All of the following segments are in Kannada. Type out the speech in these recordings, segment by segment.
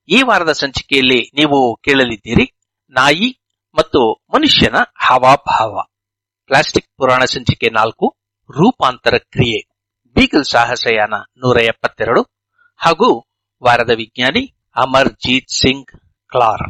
ಈ ವಾರದ ಸಂಚಿಕೆಯಲ್ಲಿ ನೀವು ಕೇಳಲಿದ್ದೀರಿ ನಾಯಿ ಮತ್ತು ಮನುಷ್ಯನ ಹಾವಾಭಾವ ಪ್ಲಾಸ್ಟಿಕ್ ಪುರಾಣ ಸಂಚಿಕೆ ನಾಲ್ಕು ರೂಪಾಂತರ ಕ್ರಿಯೆ ಬೀಗಲ್ ಸಾಹಸಯಾನ ನೂರ ಎಪ್ಪತ್ತೆರಡು ಹಾಗೂ ವಾರದ ವಿಜ್ಞಾನಿ ಅಮರ್ಜೀತ್ ಸಿಂಗ್ ಕ್ಲಾರ್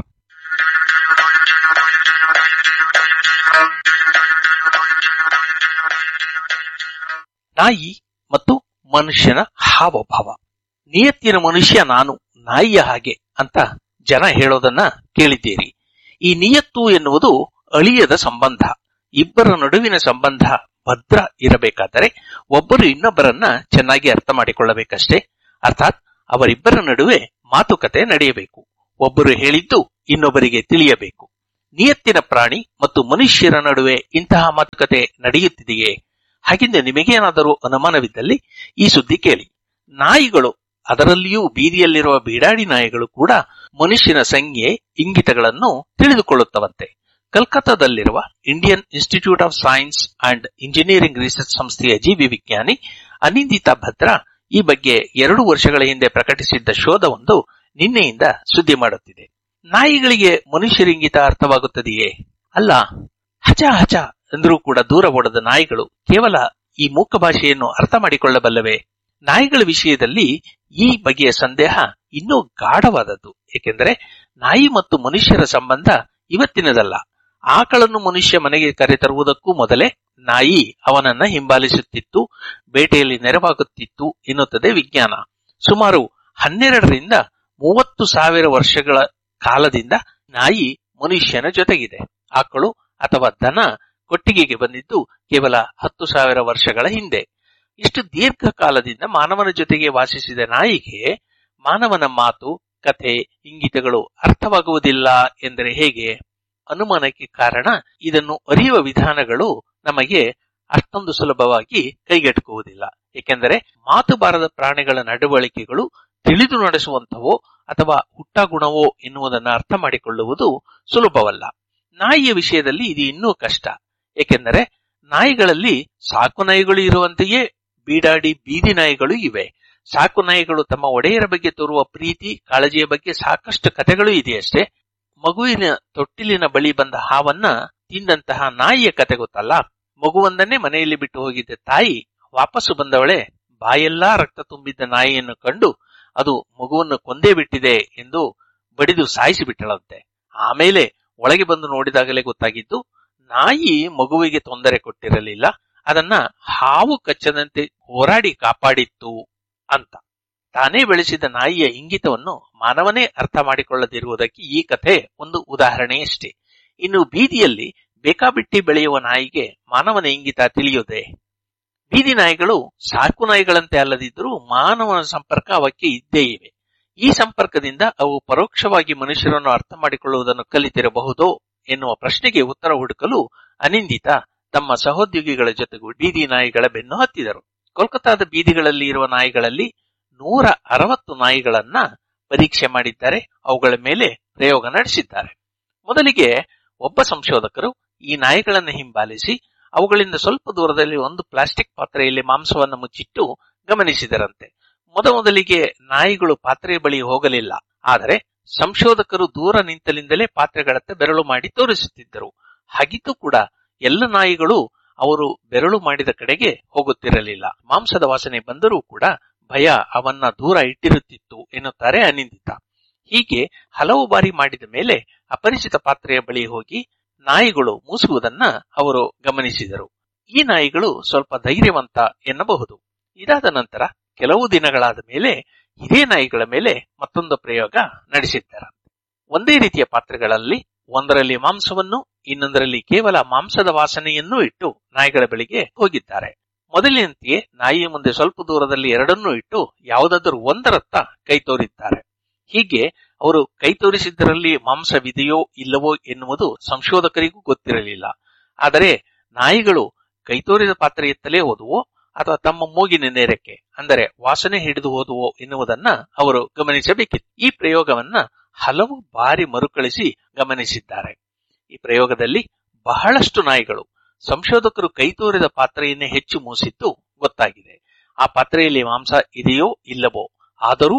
ನಾಯಿ ಮತ್ತು ಮನುಷ್ಯನ ಹಾವಭಾವ ನಿಯತ್ತಿನ ಮನುಷ್ಯ ನಾನು ನಾಯಿಯ ಹಾಗೆ ಅಂತ ಜನ ಹೇಳೋದನ್ನ ಕೇಳಿದ್ದೀರಿ ಈ ನಿಯತ್ತು ಎನ್ನುವುದು ಅಳಿಯದ ಸಂಬಂಧ ಇಬ್ಬರ ನಡುವಿನ ಸಂಬಂಧ ಭದ್ರ ಇರಬೇಕಾದರೆ ಒಬ್ಬರು ಇನ್ನೊಬ್ಬರನ್ನ ಚೆನ್ನಾಗಿ ಅರ್ಥ ಮಾಡಿಕೊಳ್ಳಬೇಕಷ್ಟೇ ಅರ್ಥಾತ್ ಅವರಿಬ್ಬರ ನಡುವೆ ಮಾತುಕತೆ ನಡೆಯಬೇಕು ಒಬ್ಬರು ಹೇಳಿದ್ದು ಇನ್ನೊಬ್ಬರಿಗೆ ತಿಳಿಯಬೇಕು ನಿಯತ್ತಿನ ಪ್ರಾಣಿ ಮತ್ತು ಮನುಷ್ಯರ ನಡುವೆ ಇಂತಹ ಮಾತುಕತೆ ನಡೆಯುತ್ತಿದೆಯೇ ಹಾಗೆಂದು ನಿಮಗೇನಾದರೂ ಅನುಮಾನವಿದ್ದಲ್ಲಿ ಈ ಸುದ್ದಿ ಕೇಳಿ ನಾಯಿಗಳು ಅದರಲ್ಲಿಯೂ ಬೀದಿಯಲ್ಲಿರುವ ಬೀಡಾಡಿ ನಾಯಿಗಳು ಕೂಡ ಮನುಷ್ಯನ ಸಂಜ್ಞೆ ಇಂಗಿತಗಳನ್ನು ತಿಳಿದುಕೊಳ್ಳುತ್ತವಂತೆ ಕಲ್ಕತ್ತಾದಲ್ಲಿರುವ Indian Institute of Science and Engineering Research ಸಂಸ್ಥೆಯ ಜೀವಿ ವಿಜ್ಞಾನಿ ಅನಿಂದಿತಾ ಭದ್ರಾ ಈ ಬಗ್ಗೆ ಎರಡು ವರ್ಷಗಳ ಹಿಂದೆ ಪ್ರಕಟಿಸಿದ್ದ ಶೋಧವೊಂದು ನಿನ್ನೆಯಿಂದ ಸುದ್ದಿ ಮಾಡುತ್ತಿದೆ ನಾಯಿಗಳಿಗೆ ಮನುಷ್ಯರಿಂಗಿತ ಅರ್ಥವಾಗುತ್ತದೆಯೇ ಅಲ್ಲ ಹಚ ಹಚ ಎಂದರೂ ಕೂಡ ದೂರ ಓಡದ ನಾಯಿಗಳು ಕೇವಲ ಈ ಮೂಕ ಭಾಷೆಯನ್ನು ಅರ್ಥ ಮಾಡಿಕೊಳ್ಳಬಲ್ಲವೇ ನಾಯಿಗಳ ವಿಷಯದಲ್ಲಿ ಈ ಬಗೆಯ ಸಂದೇಹ ಇನ್ನೂ ಗಾಢವಾದದ್ದು ಏಕೆಂದರೆ ನಾಯಿ ಮತ್ತು ಮನುಷ್ಯರ ಸಂಬಂಧ ಇವತ್ತಿನದಲ್ಲ ಆಕಳನ್ನು ಮನುಷ್ಯ ಮನೆಗೆ ಕರೆತರುವುದಕ್ಕೂ ಮೊದಲೇ ನಾಯಿ ಅವನನ್ನ ಹಿಂಬಾಲಿಸುತ್ತಿತ್ತು ಬೇಟೆಯಲ್ಲಿ ನೆರವಾಗುತ್ತಿತ್ತು ಎನ್ನುತ್ತದೆ ವಿಜ್ಞಾನ ಸುಮಾರು ಹನ್ನೆರಡರಿಂದ ಮೂವತ್ತು ಸಾವಿರ ವರ್ಷಗಳ ಕಾಲದಿಂದ ನಾಯಿ ಮನುಷ್ಯನ ಜೊತೆಗಿದೆ ಆಕಳು ಅಥವಾ ದನ ಕೊಟ್ಟಿಗೆಗೆ ಬಂದಿದ್ದು ಕೇವಲ ಹತ್ತು ಸಾವಿರ ವರ್ಷಗಳ ಹಿಂದೆ ಇಷ್ಟು ದೀರ್ಘಕಾಲದಿಂದ ಮಾನವನ ಜೊತೆಗೆ ವಾಸಿಸಿದ ನಾಯಿಗೆ ಮಾನವನ ಮಾತು ಕಥೆ ಇಂಗಿತಗಳು ಅರ್ಥವಾಗುವುದಿಲ್ಲ ಎಂದರೆ ಹೇಗೆ ಅನುಮಾನಕ್ಕೆ ಕಾರಣ ಇದನ್ನು ಅರಿಯುವ ವಿಧಾನಗಳು ನಮಗೆ ಅಷ್ಟೊಂದು ಸುಲಭವಾಗಿ ಕೈಗೆಟುಕುವುದಿಲ್ಲ ಏಕೆಂದರೆ ಮಾತು ಬಾರದ ಪ್ರಾಣಿಗಳ ನಡವಳಿಕೆಗಳು ತಿಳಿದು ನಡೆಸುವಂತವೋ ಅಥವಾ ಹುಟ್ಟಗುಣವೋ ಎನ್ನುವುದನ್ನು ಅರ್ಥ ಮಾಡಿಕೊಳ್ಳುವುದು ಸುಲಭವಲ್ಲ ನಾಯಿಯ ವಿಷಯದಲ್ಲಿ ಇದು ಇನ್ನೂ ಕಷ್ಟ ಏಕೆಂದರೆ ನಾಯಿಗಳಲ್ಲಿ ಸಾಕು ನಾಯಿಗಳು ಇರುವಂತೆಯೇ ಬೀಡಾಡಿ ಬೀದಿ ನಾಯಿಗಳು ಇವೆ ಸಾಕು ನಾಯಿಗಳು ತಮ್ಮ ಒಡೆಯರ ಬಗ್ಗೆ ತೋರುವ ಪ್ರೀತಿ ಕಾಳಜಿಯ ಬಗ್ಗೆ ಸಾಕಷ್ಟು ಕಥೆಗಳು ಇದೆಯಷ್ಟೇ ಮಗುವಿನ ತೊಟ್ಟಿಲಿನ ಬಳಿ ಬಂದ ಹಾವನ್ನ ತಿಂದಂತಹ ನಾಯಿಯ ಕತೆ ಗೊತ್ತಲ್ಲ ಮಗುವೊಂದನ್ನೇ ಮನೆಯಲ್ಲಿ ಬಿಟ್ಟು ಹೋಗಿದ್ದ ತಾಯಿ ವಾಪಸ್ಸು ಬಂದವಳೆ ಬಾಯೆಲ್ಲಾ ರಕ್ತ ತುಂಬಿದ್ದ ನಾಯಿಯನ್ನು ಕಂಡು ಅದು ಮಗುವನ್ನು ಕೊಂದೇ ಬಿಟ್ಟಿದೆ ಎಂದು ಬಡಿದು ಸಾಯಿಸಿ ಬಿಟ್ಟಳಂತೆ ಆಮೇಲೆ ಒಳಗೆ ಬಂದು ನೋಡಿದಾಗಲೇ ಗೊತ್ತಾಗಿದ್ದು ನಾಯಿ ಮಗುವಿಗೆ ತೊಂದರೆ ಕೊಟ್ಟಿರಲಿಲ್ಲ ಅದನ್ನ ಹಾವು ಕಚ್ಚದಂತೆ ಹೋರಾಡಿ ಕಾಪಾಡಿತ್ತು ಅಂತ ತಾನೇ ಬೆಳೆಸಿದ ನಾಯಿಯ ಇಂಗಿತವನ್ನು ಮಾನವನೇ ಅರ್ಥ ಮಾಡಿಕೊಳ್ಳದಿರುವುದಕ್ಕೆ ಈ ಕಥೆ ಒಂದು ಉದಾಹರಣೆಯಷ್ಟೇ ಇನ್ನು ಬೀದಿಯಲ್ಲಿ ಬೇಕಾಬಿಟ್ಟಿ ಬೆಳೆಯುವ ನಾಯಿಗೆ ಮಾನವನ ಇಂಗಿತ ತಿಳಿಯುವುದೇ ಬೀದಿ ನಾಯಿಗಳು ಸಾಕು ನಾಯಿಗಳಂತೆ ಅಲ್ಲದಿದ್ದರೂ ಮಾನವನ ಸಂಪರ್ಕ ಅವಕ್ಕೆ ಇದ್ದೇ ಇವೆ ಈ ಸಂಪರ್ಕದಿಂದ ಅವು ಪರೋಕ್ಷವಾಗಿ ಮನುಷ್ಯರನ್ನು ಅರ್ಥ ಮಾಡಿಕೊಳ್ಳುವುದನ್ನು ಕಲಿತಿರಬಹುದೋ ಎನ್ನುವ ಪ್ರಶ್ನೆಗೆ ಉತ್ತರ ಹುಡುಕಲು ಅನಿಂದಿತ ತಮ್ಮ ಸಹೋದ್ಯೋಗಿಗಳ ಜೊತೆಗೂ ಬೀದಿ ನಾಯಿಗಳ ಬೆನ್ನು ಹತ್ತಿದರು ಕೋಲ್ಕತ್ತಾದ ಬೀದಿಗಳಲ್ಲಿ ಇರುವ ನಾಯಿಗಳಲ್ಲಿ ನೂರ ಅರವತ್ತು ನಾಯಿಗಳನ್ನ ಪರೀಕ್ಷೆ ಮಾಡಿದ್ದಾರೆ ಅವುಗಳ ಮೇಲೆ ಪ್ರಯೋಗ ನಡೆಸಿದ್ದಾರೆ ಮೊದಲಿಗೆ ಒಬ್ಬ ಸಂಶೋಧಕರು ಈ ನಾಯಿಗಳನ್ನು ಹಿಂಬಾಲಿಸಿ ಅವುಗಳಿಂದ ಸ್ವಲ್ಪ ದೂರದಲ್ಲಿ ಒಂದು ಪ್ಲಾಸ್ಟಿಕ್ ಪಾತ್ರೆಯಲ್ಲಿ ಮಾಂಸವನ್ನು ಮುಚ್ಚಿಟ್ಟು ಗಮನಿಸಿದರಂತೆ ಮೊದಮೊದಲಿಗೆ ನಾಯಿಗಳು ಪಾತ್ರೆಯ ಬಳಿ ಹೋಗಲಿಲ್ಲ ಆದರೆ ಸಂಶೋಧಕರು ದೂರ ನಿಂತಲಿಂದಲೇ ಪಾತ್ರೆಗಳತ್ತ ಬೆರಳು ಮಾಡಿ ತೋರಿಸುತ್ತಿದ್ದರು ಹಾಗಿದ್ದು ಕೂಡ ಎಲ್ಲ ನಾಯಿಗಳು ಅವರು ಬೆರಳು ಮಾಡಿದ ಕಡೆಗೆ ಹೋಗುತ್ತಿರಲಿಲ್ಲ ಮಾಂಸದ ವಾಸನೆ ಬಂದರೂ ಕೂಡ ಭಯ ಅವನ್ನ ದೂರ ಇಟ್ಟಿರುತ್ತಿತ್ತು ಎನ್ನುತ್ತಾರೆ ಅನಿಂದಿತ ಹೀಗೆ ಹಲವು ಬಾರಿ ಮಾಡಿದ ಮೇಲೆ ಅಪರಿಚಿತ ಪಾತ್ರೆಯ ಬಳಿ ಹೋಗಿ ನಾಯಿಗಳು ಮೂಸುವುದನ್ನ ಅವರು ಗಮನಿಸಿದರು ಈ ನಾಯಿಗಳು ಸ್ವಲ್ಪ ಧೈರ್ಯವಂತ ಎನ್ನಬಹುದು ಇದಾದ ನಂತರ ಕೆಲವು ದಿನಗಳಾದ ಮೇಲೆ ಇದೇ ನಾಯಿಗಳ ಮೇಲೆ ಮತ್ತೊಂದು ಪ್ರಯೋಗ ನಡೆಸಿದ್ದಾರೆ ಒಂದೇ ರೀತಿಯ ಪಾತ್ರೆಗಳಲ್ಲಿ ಒಂದರಲ್ಲಿ ಮಾಂಸವನ್ನು ಇನ್ನೊಂದರಲ್ಲಿ ಕೇವಲ ಮಾಂಸದ ವಾಸನೆಯನ್ನೂ ಇಟ್ಟು ನಾಯಿಗಳ ಬಳಿಗೆ ಹೋಗಿದ್ದಾರೆ ಮೊದಲಿನಂತೆಯೇ ನಾಯಿಯ ಮುಂದೆ ಸ್ವಲ್ಪ ದೂರದಲ್ಲಿ ಎರಡನ್ನೂ ಇಟ್ಟು ಯಾವುದಾದರೂ ಒಂದರತ್ತ ಕೈ ತೋರಿದ್ದಾರೆ ಹೀಗೆ ಅವರು ಕೈ ತೋರಿಸಿದ್ದರಲ್ಲಿ ಮಾಂಸವಿದೆಯೋ ಇಲ್ಲವೋ ಎನ್ನುವುದು ಸಂಶೋಧಕರಿಗೂ ಗೊತ್ತಿರಲಿಲ್ಲ ಆದರೆ ನಾಯಿಗಳು ಕೈ ತೋರಿದ ಪಾತ್ರೆ ಎತ್ತಲೇ ಹೋದುವೋ ಅಥವಾ ತಮ್ಮ ಮೂಗಿನ ನೇರಕ್ಕೆ ಅಂದರೆ ವಾಸನೆ ಹಿಡಿದು ಹೋದುವೋ ಎನ್ನುವುದನ್ನ ಅವರು ಗಮನಿಸಬೇಕಿತ್ತು ಈ ಪ್ರಯೋಗವನ್ನ ಹಲವು ಬಾರಿ ಮರುಕಳಿಸಿ ಗಮನಿಸಿದ್ದಾರೆ ಈ ಪ್ರಯೋಗದಲ್ಲಿ ಬಹಳಷ್ಟು ನಾಯಿಗಳು ಸಂಶೋಧಕರು ಕೈ ತೋರಿದ ಪಾತ್ರೆಯನ್ನೇ ಹೆಚ್ಚು ಮೂಸಿದ್ದು ಗೊತ್ತಾಗಿದೆ ಆ ಪಾತ್ರೆಯಲ್ಲಿ ಮಾಂಸ ಇದೆಯೋ ಇಲ್ಲವೋ ಆದರೂ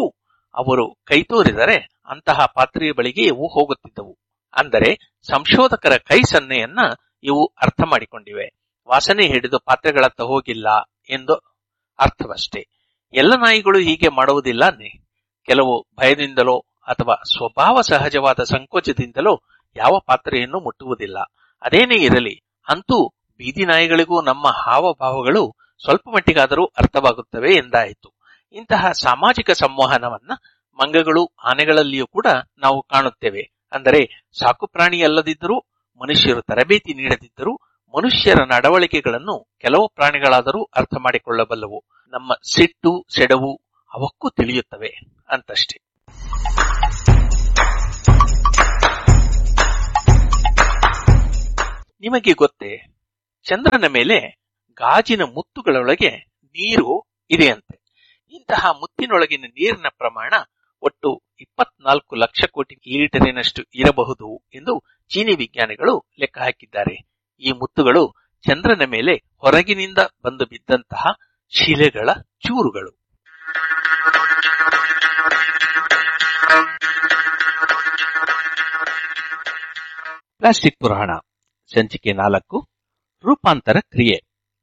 ಅವರು ಕೈತೋರಿದರೆ ಅಂತಹ ಪಾತ್ರೆಯ ಬಳಿಗೆ ಇವು ಹೋಗುತ್ತಿದ್ದವು ಅಂದರೆ ಸಂಶೋಧಕರ ಕೈ ಸನ್ನೆಯನ್ನ ಇವು ಅರ್ಥ ಮಾಡಿಕೊಂಡಿವೆ ವಾಸನೆ ಹಿಡಿದು ಪಾತ್ರೆಗಳತ್ತ ಹೋಗಿಲ್ಲ ಎಂದು ಅರ್ಥವಷ್ಟೇ ಎಲ್ಲ ನಾಯಿಗಳು ಹೀಗೆ ಮಾಡುವುದಿಲ್ಲ ಅನ್ನೆ ಕೆಲವು ಭಯದಿಂದಲೋ ಅಥವಾ ಸ್ವಭಾವ ಸಹಜವಾದ ಸಂಕೋಚದಿಂದಲೋ ಯಾವ ಪಾತ್ರೆಯನ್ನು ಮುಟ್ಟುವುದಿಲ್ಲ ಅದೇನೇ ಇರಲಿ ಅಂತೂ ಬೀದಿ ನಾಯಿಗಳಿಗೂ ನಮ್ಮ ಹಾವಭಾವಗಳು ಸ್ವಲ್ಪ ಮಟ್ಟಿಗಾದರೂ ಅರ್ಥವಾಗುತ್ತವೆ ಎಂದಾಯಿತು ಇಂತಹ ಸಾಮಾಜಿಕ ಸಂವಹನವನ್ನ ಮಂಗಗಳು ಆನೆಗಳಲ್ಲಿಯೂ ಕೂಡ ನಾವು ಕಾಣುತ್ತೇವೆ ಅಂದರೆ ಸಾಕು ಪ್ರಾಣಿ ಅಲ್ಲದಿದ್ದರೂ ಮನುಷ್ಯರು ತರಬೇತಿ ನೀಡದಿದ್ದರೂ ಮನುಷ್ಯರ ನಡವಳಿಕೆಗಳನ್ನು ಕೆಲವು ಪ್ರಾಣಿಗಳಾದರೂ ಅರ್ಥ ಮಾಡಿಕೊಳ್ಳಬಲ್ಲವು ನಮ್ಮ ಸಿಟ್ಟು ಸೆಡವು ಅವಕ್ಕೂ ತಿಳಿಯುತ್ತವೆ ಅಂತಷ್ಟೇ ನಿಮಗೆ ಗೊತ್ತೇ ಚಂದ್ರನ ಮೇಲೆ ಗಾಜಿನ ಮುತ್ತುಗಳೊಳಗೆ ನೀರು ಇದೆಯಂತೆ ಇಂತಹ ಮುತ್ತಿನೊಳಗಿನ ನೀರಿನ ಪ್ರಮಾಣ ಒಟ್ಟು ಇಪ್ಪತ್ನಾಲ್ಕು ಲಕ್ಷ ಕೋಟಿ ಲೀಟರಿನಷ್ಟು ಇರಬಹುದು ಎಂದು ಚೀನಿ ವಿಜ್ಞಾನಿಗಳು ಲೆಕ್ಕ ಹಾಕಿದ್ದಾರೆ ಈ ಮುತ್ತುಗಳು ಚಂದ್ರನ ಮೇಲೆ ಹೊರಗಿನಿಂದ ಬಂದು ಬಿದ್ದಂತಹ ಶಿಲೆಗಳ ಚೂರುಗಳು ಪ್ಲಾಸ್ಟಿಕ್ ಪುರಾಣ ಸಂಚಿಕೆ ನಾಲ್ಕು ರೂಪಾಂತರ ಕ್ರಿಯೆ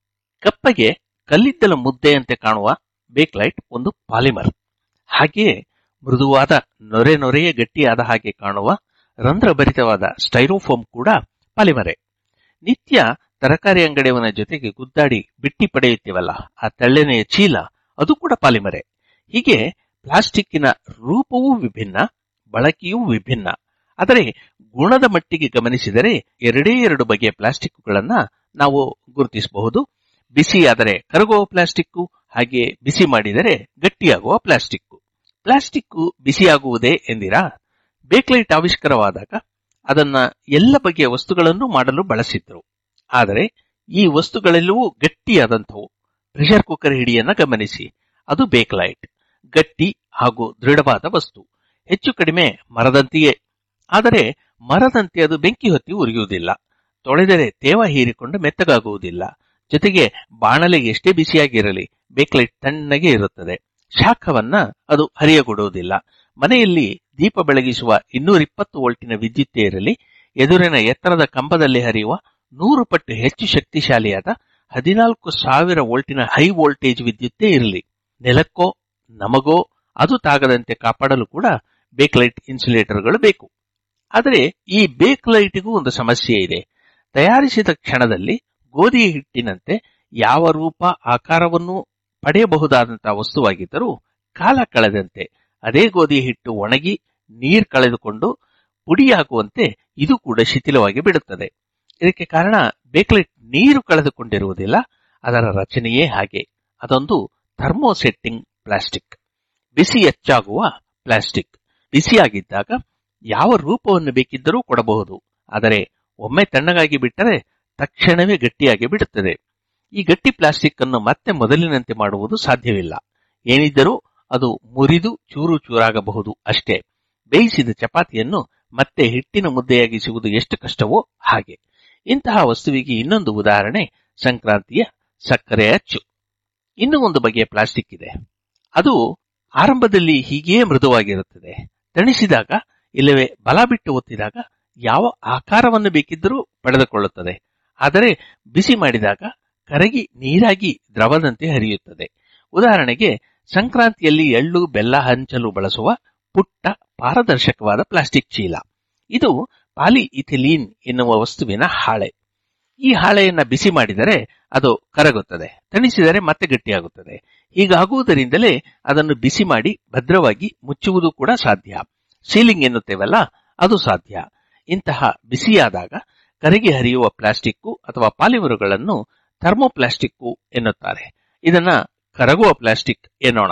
ಕಪ್ಪಗೆ ಕಲ್ಲಿದ್ದಲ ಮುದ್ದೆಯಂತೆ ಕಾಣುವ ಬೇಕ್ಲೈಟ್ ಒಂದು ಪಾಲಿಮರ್ ಹಾಗೆಯೇ ಮೃದುವಾದ ನೊರೆ ನೊರೆಯೇ ಗಟ್ಟಿಯಾದ ಹಾಗೆ ಕಾಣುವ ರಂಧ್ರಭರಿತವಾದ ಸ್ಟೈರೋಫೋಮ್ ಕೂಡ ಪಾಲಿಮರೇ ನಿತ್ಯ ತರಕಾರಿ ಅಂಗಡಿಯವನ ಜೊತೆಗೆ ಗುದ್ದಾಡಿ ಬಿಟ್ಟಿ ಪಡೆಯುತ್ತೇವಲ್ಲ ಆ ತೆಳ್ಳೆನೆಯ ಚೀಲ ಅದು ಕೂಡ ಪಾಲಿಮರೇ ಹೀಗೆ ಪ್ಲಾಸ್ಟಿಕ್ಕಿನ ರೂಪವೂ ವಿಭಿನ್ನ ಬಳಕೆಯೂ ವಿಭಿನ್ನ ಆದರೆ ಗುಣದ ಮಟ್ಟಿಗೆ ಗಮನಿಸಿದರೆ ಎರಡೇ ಎರಡು ಬಗೆಯ ಪ್ಲಾಸ್ಟಿಕ್ಗಳನ್ನ ನಾವು ಗುರುತಿಸಬಹುದು ಬಿಸಿಯಾದರೆ ಕರಗುವ ಪ್ಲಾಸ್ಟಿಕ್ ಹಾಗೆ ಬಿಸಿ ಮಾಡಿದರೆ ಗಟ್ಟಿಯಾಗುವ ಪ್ಲಾಸ್ಟಿಕ್ ಪ್ಲಾಸ್ಟಿಕ್ ಬಿಸಿಯಾಗುವುದೇ ಎಂದಿರಾ ಬೇಕ್ಲೈಟ್ ಆವಿಷ್ಕಾರವಾದಾಗ ಅದನ್ನ ಎಲ್ಲ ಬಗೆಯ ವಸ್ತುಗಳನ್ನು ಮಾಡಲು ಬಳಸಿದ್ರು ಆದರೆ ಈ ವಸ್ತುಗಳೆಲ್ಲವೂ ಗಟ್ಟಿಯಾದಂಥವು ಪ್ರೆಷರ್ ಕುಕ್ಕರ್ ಹಿಡಿಯನ್ನ ಗಮನಿಸಿ ಅದು ಬೇಕ್ಲೈಟ್ ಗಟ್ಟಿ ಹಾಗೂ ದೃಢವಾದ ವಸ್ತು ಹೆಚ್ಚು ಕಡಿಮೆ ಮರದಂತೆಯೇ ಆದರೆ ಮರದಂತೆ ಅದು ಬೆಂಕಿ ಹೊತ್ತಿ ಉರಿಯುವುದಿಲ್ಲ ತೊಳೆದರೆ ತೇವ ಹೀರಿಕೊಂಡು ಮೆತ್ತಗಾಗುವುದಿಲ್ಲ ಜೊತೆಗೆ ಬಾಣಲೆ ಎಷ್ಟೇ ಬಿಸಿಯಾಗಿರಲಿ ಬೇಕ್ಲೈಟ್ ತಣ್ಣಗೆ ಇರುತ್ತದೆ ಶಾಖವನ್ನ ಅದು ಹರಿಯಗೊಡುವುದಿಲ್ಲ ಮನೆಯಲ್ಲಿ ದೀಪ ಬೆಳಗಿಸುವ ಇನ್ನೂರಿಪ್ಪತ್ತು ವೋಲ್ಟಿನ ವಿದ್ಯುತ್ತೇ ಇರಲಿ ಎದುರಿನ ಎತ್ತರದ ಕಂಬದಲ್ಲಿ ಹರಿಯುವ ನೂರು ಪಟ್ಟು ಹೆಚ್ಚು ಶಕ್ತಿಶಾಲಿಯಾದ ಹದಿನಾಲ್ಕು ಸಾವಿರ ವೋಲ್ಟಿನ ಹೈ ವೋಲ್ಟೇಜ್ ವಿದ್ಯುತ್ತೇ ಇರಲಿ ನೆಲಕ್ಕೋ ನಮಗೋ ಅದು ತಾಗದಂತೆ ಕಾಪಾಡಲು ಕೂಡ ಬೇಕ್ಲೈಟ್ ಇನ್ಸುಲೇಟರ್ಗಳು ಬೇಕು ಆದರೆ ಈ ಬೇಕ್ಲೈಟ್ಗೂ ಒಂದು ಸಮಸ್ಯೆ ಇದೆ ತಯಾರಿಸಿದ ಕ್ಷಣದಲ್ಲಿ ಗೋಧಿ ಹಿಟ್ಟಿನಂತೆ ಯಾವ ರೂಪ ಆಕಾರವನ್ನು ಪಡೆಯಬಹುದಾದಂತಹ ವಸ್ತುವಾಗಿದ್ದರೂ ಕಾಲ ಕಳೆದಂತೆ ಅದೇ ಗೋಧಿ ಹಿಟ್ಟು ಒಣಗಿ ನೀರು ಕಳೆದುಕೊಂಡು ಪುಡಿಯಾಗುವಂತೆ ಇದು ಕೂಡ ಶಿಥಿಲವಾಗಿ ಬಿಡುತ್ತದೆ ಇದಕ್ಕೆ ಕಾರಣ ಬೇಕ್ಲೈಟ್ ನೀರು ಕಳೆದುಕೊಂಡಿರುವುದಿಲ್ಲ ಅದರ ರಚನೆಯೇ ಹಾಗೆ ಅದೊಂದು ಥರ್ಮೋಸೆಟ್ಟಿಂಗ್ ಪ್ಲಾಸ್ಟಿಕ್ ಬಿಸಿ ಹೆಚ್ಚಾಗುವ ಪ್ಲಾಸ್ಟಿಕ್ ಬಿಸಿಯಾಗಿದ್ದಾಗ ಯಾವ ರೂಪವನ್ನು ಬೇಕಿದ್ದರೂ ಕೊಡಬಹುದು ಆದರೆ ಒಮ್ಮೆ ತಣ್ಣಗಾಗಿ ಬಿಟ್ಟರೆ ತಕ್ಷಣವೇ ಗಟ್ಟಿಯಾಗಿ ಬಿಡುತ್ತದೆ ಈ ಗಟ್ಟಿ ಪ್ಲಾಸ್ಟಿಕ್ ಅನ್ನು ಮತ್ತೆ ಮೊದಲಿನಂತೆ ಮಾಡುವುದು ಸಾಧ್ಯವಿಲ್ಲ ಏನಿದ್ದರೂ ಅದು ಮುರಿದು ಚೂರು ಚೂರಾಗಬಹುದು ಅಷ್ಟೇ ಬೇಯಿಸಿದ ಚಪಾತಿಯನ್ನು ಮತ್ತೆ ಹಿಟ್ಟಿನ ಮುದ್ದೆಯಾಗಿಸುವುದು ಎಷ್ಟು ಕಷ್ಟವೋ ಹಾಗೆ ಇಂತಹ ವಸ್ತುವಿಗೆ ಇನ್ನೊಂದು ಉದಾಹರಣೆ ಸಂಕ್ರಾಂತಿಯ ಸಕ್ಕರೆ ಅಚ್ಚು ಇನ್ನೂ ಒಂದು ಬಗೆಯ ಪ್ಲಾಸ್ಟಿಕ್ ಇದೆ ಅದು ಆರಂಭದಲ್ಲಿ ಹೀಗೆಯೇ ಮೃದುವಾಗಿರುತ್ತದೆ ತಣಿಸಿದಾಗ ಇಲ್ಲವೇ ಬಲ ಬಿಟ್ಟು ಒತ್ತಿದಾಗ ಯಾವ ಆಕಾರವನ್ನು ಬೇಕಿದ್ದರೂ ಪಡೆದುಕೊಳ್ಳುತ್ತದೆ ಆದರೆ ಬಿಸಿ ಮಾಡಿದಾಗ ಕರಗಿ ನೀರಾಗಿ ದ್ರವದಂತೆ ಹರಿಯುತ್ತದೆ ಉದಾಹರಣೆಗೆ ಸಂಕ್ರಾಂತಿಯಲ್ಲಿ ಎಳ್ಳು ಬೆಲ್ಲ ಹಂಚಲು ಬಳಸುವ ಪುಟ್ಟ ಪಾರದರ್ಶಕವಾದ ಪ್ಲಾಸ್ಟಿಕ್ ಚೀಲ ಇದು ಪಾಲಿಇಥಿಲೀನ್ ಎನ್ನುವ ವಸ್ತುವಿನ ಹಾಳೆ ಈ ಹಾಳೆಯನ್ನ ಬಿಸಿ ಮಾಡಿದರೆ ಅದು ಕರಗುತ್ತದೆ ತಣಿಸಿದರೆ ಮತ್ತೆ ಗಟ್ಟಿಯಾಗುತ್ತದೆ ಹೀಗಾಗುವುದರಿಂದಲೇ ಅದನ್ನು ಬಿಸಿ ಮಾಡಿ ಭದ್ರವಾಗಿ ಮುಚ್ಚುವುದು ಕೂಡ ಸಾಧ್ಯ ಸೀಲಿಂಗ್ ಎನ್ನುತ್ತೇವಲ್ಲ ಅದು ಸಾಧ್ಯ ಇಂತಹ ಬಿಸಿಯಾದಾಗ ಕರಗಿ ಹರಿಯುವ ಪ್ಲಾಸ್ಟಿಕ್ಕು ಅಥವಾ ಪಾಲಿಮರುಗಳನ್ನು ಥರ್ಮೋಪ್ಲಾಸ್ಟಿಕ್ಕು ಎನ್ನುತ್ತಾರೆ ಇದನ್ನ ಕರಗುವ ಪ್ಲಾಸ್ಟಿಕ್ ಎನ್ನೋಣ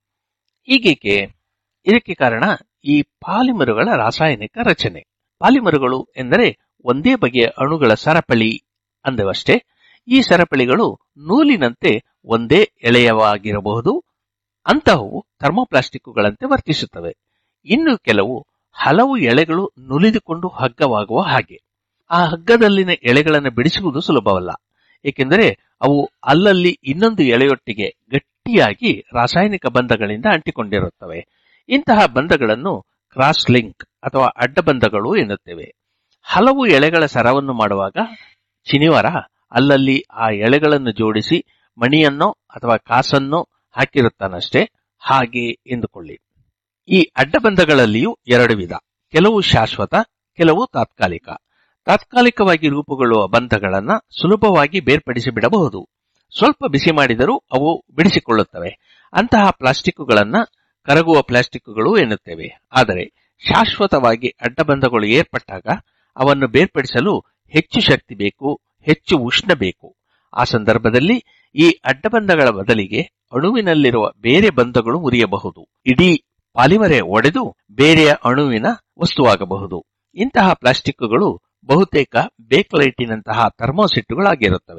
ಹೀಗೇಕೆ ಇದಕ್ಕೆ ಕಾರಣ ಈ ಪಾಲಿಮರುಗಳ ರಾಸಾಯನಿಕ ರಚನೆ ಪಾಲಿಮರುಗಳು ಎಂದರೆ ಒಂದೇ ಬಗೆಯ ಅಣುಗಳ ಸರಪಳಿ ಅಂದವಷ್ಟೇ ಈ ಸರಪಳಿಗಳು ನೂಲಿನಂತೆ ಒಂದೇ ಎಳೆಯವಾಗಿರಬಹುದು ಅಂತಹವು ಥರ್ಮೋಪ್ಲಾಸ್ಟಿಕ್ಕುಗಳಂತೆ ವರ್ತಿಸುತ್ತವೆ ಇನ್ನು ಕೆಲವು ಹಲವು ಎಳೆಗಳು ನುಲಿದುಕೊಂಡು ಹಗ್ಗವಾಗುವ ಹಾಗೆ ಆ ಹಗ್ಗದಲ್ಲಿನ ಎಳೆಗಳನ್ನು ಬಿಡಿಸುವುದು ಸುಲಭವಲ್ಲ ಏಕೆಂದರೆ ಅವು ಅಲ್ಲಲ್ಲಿ ಇನ್ನೊಂದು ಎಳೆಯೊಟ್ಟಿಗೆ ಗಟ್ಟಿಯಾಗಿ ರಾಸಾಯನಿಕ ಬಂಧಗಳಿಂದ ಅಂಟಿಕೊಂಡಿರುತ್ತವೆ ಇಂತಹ ಬಂಧಗಳನ್ನು ಕ್ರಾಸ್ ಲಿಂಕ್ ಅಥವಾ ಅಡ್ಡಬಂಧಗಳು ಎನ್ನುತ್ತೇವೆ ಹಲವು ಎಳೆಗಳ ಸರವನ್ನು ಮಾಡುವಾಗ ಶನಿವಾರ ಅಲ್ಲಲ್ಲಿ ಆ ಎಳೆಗಳನ್ನು ಜೋಡಿಸಿ ಮಣಿಯನ್ನೋ ಅಥವಾ ಕಾಸನ್ನೋ ಹಾಕಿರುತ್ತಾನಷ್ಟೇ ಹಾಗೆ ಎಂದುಕೊಳ್ಳಿ ಈ ಅಡ್ಡಬಂಧಗಳಲ್ಲಿಯೂ ಎರಡು ವಿಧ ಕೆಲವು ಶಾಶ್ವತ ಕೆಲವು ತಾತ್ಕಾಲಿಕ ತಾತ್ಕಾಲಿಕವಾಗಿ ರೂಪುಗೊಳ್ಳುವ ಬಂಧಗಳನ್ನ ಸುಲಭವಾಗಿ ಬೇರ್ಪಡಿಸಿ ಬಿಡಬಹುದು ಸ್ವಲ್ಪ ಬಿಸಿ ಮಾಡಿದರೂ ಅವು ಬಿಡಿಸಿಕೊಳ್ಳುತ್ತವೆ ಅಂತಹ ಪ್ಲಾಸ್ಟಿಕ್ಕುಗಳನ್ನ ಕರಗುವ ಪ್ಲಾಸ್ಟಿಕ್ಕುಗಳು ಎನ್ನುತ್ತೇವೆ ಆದರೆ ಶಾಶ್ವತವಾಗಿ ಅಡ್ಡಬಂಧಗಳು ಏರ್ಪಟ್ಟಾಗ ಅವನ್ನು ಬೇರ್ಪಡಿಸಲು ಹೆಚ್ಚು ಶಕ್ತಿ ಬೇಕು ಹೆಚ್ಚು ಉಷ್ಣ ಬೇಕು ಆ ಸಂದರ್ಭದಲ್ಲಿ ಈ ಅಡ್ಡಬಂಧಗಳ ಬದಲಿಗೆ ಅಣುವಿನಲ್ಲಿರುವ ಬೇರೆ ಬಂಧಗಳು ಮುರಿಯಬಹುದು ಇಡೀ ಪಾಲಿಮರೆ ಒಡೆದು ಬೇರೆಯ ಅಣುವಿನ ವಸ್ತುವಾಗಬಹುದು ಇಂತಹ ಪ್ಲಾಸ್ಟಿಕ್ಕುಗಳು ಬಹುತೇಕ ಬೇಕ್ಲೈಟಿನಂತಹ ಥರ್ಮೋಸೆಟ್ಟುಗಳಾಗಿರುತ್ತವೆ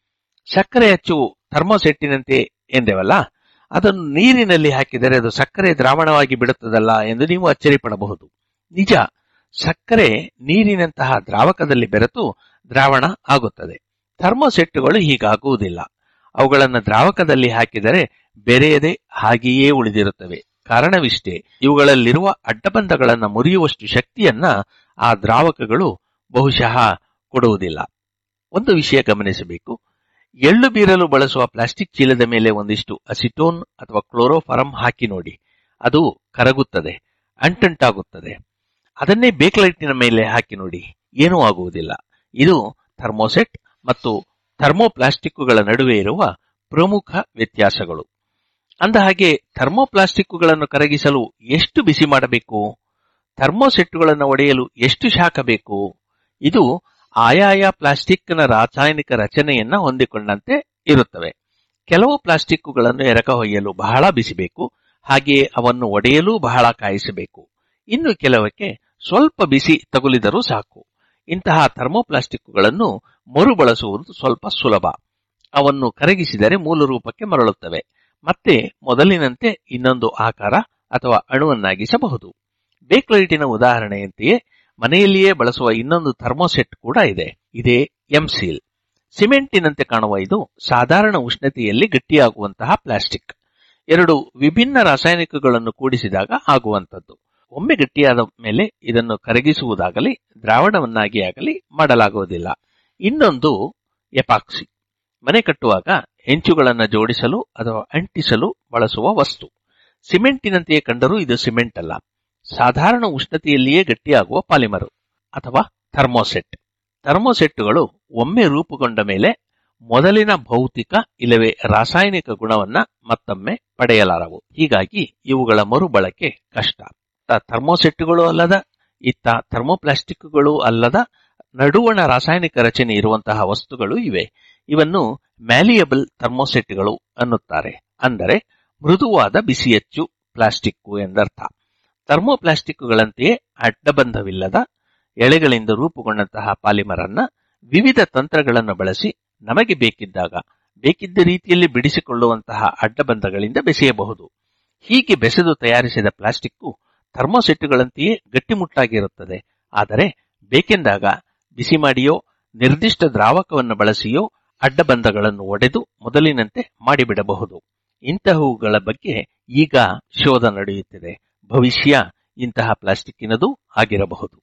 ಸಕ್ಕರೆ ಅಚ್ಚು ಥರ್ಮೋಸೆಟ್ಟಿನಂತೆ ಎಂದೆವಲ್ಲ ಅದನ್ನು ನೀರಿನಲ್ಲಿ ಹಾಕಿದರೆ ಅದು ಸಕ್ಕರೆ ದ್ರಾವಣವಾಗಿ ಬಿಡುತ್ತದಲ್ಲ ಎಂದು ನೀವು ಅಚ್ಚರಿ ಪಡಬಹುದು ನಿಜ ಸಕ್ಕರೆ ನೀರಿನಂತಹ ದ್ರಾವಕದಲ್ಲಿ ಬೆರೆತು ದ್ರಾವಣ ಆಗುತ್ತದೆ ಥರ್ಮೋಸೆಟ್ಟುಗಳು ಹೀಗಾಗುವುದಿಲ್ಲ ಅವುಗಳನ್ನು ದ್ರಾವಕದಲ್ಲಿ ಹಾಕಿದರೆ ಬೆರೆಯದೆ ಹಾಗೆಯೇ ಉಳಿದಿರುತ್ತವೆ ಕಾರಣವಿಷ್ಟೇ ಇವುಗಳಲ್ಲಿರುವ ಅಡ್ಡಬಂಧಗಳನ್ನು ಮುರಿಯುವಷ್ಟು ಶಕ್ತಿಯನ್ನ ಆ ದ್ರಾವಕಗಳು ಬಹುಶಃ ಕೊಡುವುದಿಲ್ಲ ಒಂದು ವಿಷಯ ಗಮನಿಸಬೇಕು ಎಳ್ಳು ಬೀರಲು ಬಳಸುವ ಪ್ಲಾಸ್ಟಿಕ್ ಚೀಲದ ಮೇಲೆ ಒಂದಿಷ್ಟು ಅಸಿಟೋನ್ ಅಥವಾ ಕ್ಲೋರೋಫಾರಂ ಹಾಕಿ ನೋಡಿ ಅದು ಕರಗುತ್ತದೆ ಅಂಟಂಟಾಗುತ್ತದೆ ಅದನ್ನೇ ಬೇಕ್ಲೈಟಿನ ಮೇಲೆ ಹಾಕಿ ನೋಡಿ ಏನೂ ಆಗುವುದಿಲ್ಲ ಇದು ಥರ್ಮೋಸೆಟ್ ಮತ್ತು ಥರ್ಮೋಪ್ಲಾಸ್ಟಿಕ್ಕುಗಳ ನಡುವೆ ಇರುವ ಪ್ರಮುಖ ವ್ಯತ್ಯಾಸಗಳು ಅಂದಹಾಗೆ ಥರ್ಮೋಪ್ಲಾಸ್ಟಿಕ್ಕುಗಳನ್ನು ಕರಗಿಸಲು ಎಷ್ಟು ಬಿಸಿ ಮಾಡಬೇಕು ಥರ್ಮೋಸೆಟ್ಟುಗಳನ್ನು ಒಡೆಯಲು ಎಷ್ಟು ಶಾಖ ಬೇಕು ಇದು ಆಯಾಯ ಪ್ಲಾಸ್ಟಿಕ್ನ ರಾಸಾಯನಿಕ ರಚನೆಯನ್ನ ಹೊಂದಿಕೊಂಡಂತೆ ಇರುತ್ತವೆ ಕೆಲವು ಪ್ಲಾಸ್ಟಿಕ್ಕುಗಳನ್ನು ಎರಕ ಹೊಯ್ಯಲು ಬಹಳ ಬಿಸಿಬೇಕು ಹಾಗೆಯೇ ಅವನ್ನು ಒಡೆಯಲು ಬಹಳ ಕಾಯಿಸಬೇಕು ಇನ್ನು ಕೆಲವಕ್ಕೆ ಸ್ವಲ್ಪ ಬಿಸಿ ತಗುಲಿದರೂ ಸಾಕು ಇಂತಹ ಥರ್ಮೋಪ್ಲಾಸ್ಟಿಕ್ಕುಗಳನ್ನು ಮರುಬಳಸುವುದು ಸ್ವಲ್ಪ ಸುಲಭ ಅವನ್ನು ಕರಗಿಸಿದರೆ ಮೂಲ ರೂಪಕ್ಕೆ ಮರಳುತ್ತವೆ ಮತ್ತೆ ಮೊದಲಿನಂತೆ ಇನ್ನೊಂದು ಆಕಾರ ಅಥವಾ ಅಣುವನ್ನಾಗಿಸಬಹುದು ಬೇಕ್ಲೈಟಿನ ಉದಾಹರಣೆಯಂತೆಯೇ ಮನೆಯಲ್ಲಿಯೇ ಬಳಸುವ ಇನ್ನೊಂದು ಥರ್ಮೋಸೆಟ್ ಕೂಡ ಇದೆ ಇದೇ ಎಂಸೀಲ್ ಸಿಮೆಂಟಿನಂತೆ ಕಾಣುವ ಇದು ಸಾಧಾರಣ ಉಷ್ಣತೆಯಲ್ಲಿ ಗಟ್ಟಿಯಾಗುವಂತಹ ಪ್ಲಾಸ್ಟಿಕ್ ಎರಡು ವಿಭಿನ್ನ ರಾಸಾಯನಿಕಗಳನ್ನು ಕೂಡಿಸಿದಾಗ ಆಗುವಂತದ್ದು ಒಮ್ಮೆ ಗಟ್ಟಿಯಾದ ಮೇಲೆ ಇದನ್ನು ಕರಗಿಸುವುದಾಗಲಿ ದ್ರಾವಣವನ್ನಾಗಿ ಆಗಲಿ ಮಾಡಲಾಗುವುದಿಲ್ಲ ಇನ್ನೊಂದು ಎಪಾಕ್ಸಿ ಮನೆ ಕಟ್ಟುವಾಗ ಹೆಂಚುಗಳನ್ನು ಜೋಡಿಸಲು ಅಥವಾ ಅಂಟಿಸಲು ಬಳಸುವ ವಸ್ತು ಸಿಮೆಂಟಿನಂತೆಯೇ ಕಂಡರೂ ಇದು ಸಿಮೆಂಟ್ ಅಲ್ಲ ಸಾಧಾರಣ ಉಷ್ಣತೆಯಲ್ಲಿಯೇ ಗಟ್ಟಿಯಾಗುವ ಪಾಲಿಮರು ಅಥವಾ ಥರ್ಮೋಸೆಟ್ ಥರ್ಮೋಸೆಟ್ಟುಗಳು ಒಮ್ಮೆ ರೂಪುಗೊಂಡ ಮೇಲೆ ಮೊದಲಿನ ಭೌತಿಕ ಇಲ್ಲವೇ ರಾಸಾಯನಿಕ ಗುಣವನ್ನ ಮತ್ತೊಮ್ಮೆ ಪಡೆಯಲಾರವು ಹೀಗಾಗಿ ಇವುಗಳ ಮರುಬಳಕೆ ಕಷ್ಟ ಥರ್ಮೋಸೆಟ್ಟುಗಳು ಅಲ್ಲದ ಇತ್ತ ಥರ್ಮೋಪ್ಲಾಸ್ಟಿಕ್ಗಳು ಅಲ್ಲದ ನಡುವಣ ರಾಸಾಯನಿಕ ರಚನೆ ಇರುವಂತಹ ವಸ್ತುಗಳು ಇವೆ ಇವನ್ನು ಮ್ಯಾಲಿಯಬಲ್ ಥರ್ಮೋಸೆಟ್ಗಳು ಅನ್ನುತ್ತಾರೆ ಅಂದರೆ ಮೃದುವಾದ ಬಿಸಿಯಚ್ಚು ಪ್ಲಾಸ್ಟಿಕ್ಕು ಎಂದರ್ಥ ಥರ್ಮೋಪ್ಲಾಸ್ಟಿಕ್ಗಳಂತೆಯೇ ಅಡ್ಡಬಂಧವಿಲ್ಲದ ಎಳೆಗಳಿಂದ ರೂಪುಗೊಂಡಂತಹ ಪಾಲಿಮರ್ ಅನ್ನ ವಿವಿಧ ತಂತ್ರಗಳನ್ನು ಬಳಸಿ ನಮಗೆ ಬೇಕಿದ್ದಾಗ ಬೇಕಿದ್ದ ರೀತಿಯಲ್ಲಿ ಬಿಡಿಸಿಕೊಳ್ಳುವಂತಹ ಅಡ್ಡಬಂಧಗಳಿಂದ ಬೆಸೆಯಬಹುದು ಹೀಗೆ ಬೆಸೆದು ತಯಾರಿಸಿದ ಪ್ಲಾಸ್ಟಿಕ್ಕು ಥರ್ಮೋಸೆಟ್ಟುಗಳಂತೆಯೇ ಗಟ್ಟಿಮುಟ್ಟಾಗಿರುತ್ತದೆ ಆದರೆ ಬೇಕೆಂದಾಗ ಬಿಸಿ ಮಾಡಿಯೋ ನಿರ್ದಿಷ್ಟ ದ್ರಾವಕವನ್ನು ಬಳಸಿಯೋ ಅಡ್ಡಬಂಧಗಳನ್ನು ಒಡೆದು ಮೊದಲಿನಂತೆ ಮಾಡಿಬಿಡಬಹುದು ಇಂತಹವುಗಳ ಬಗ್ಗೆ ಈಗ ಶೋಧ ನಡೆಯುತ್ತಿದೆ ಭವಿಷ್ಯ ಇಂತಹ ಪ್ಲಾಸ್ಟಿಕ್ಕಿನದು ಆಗಿರಬಹುದು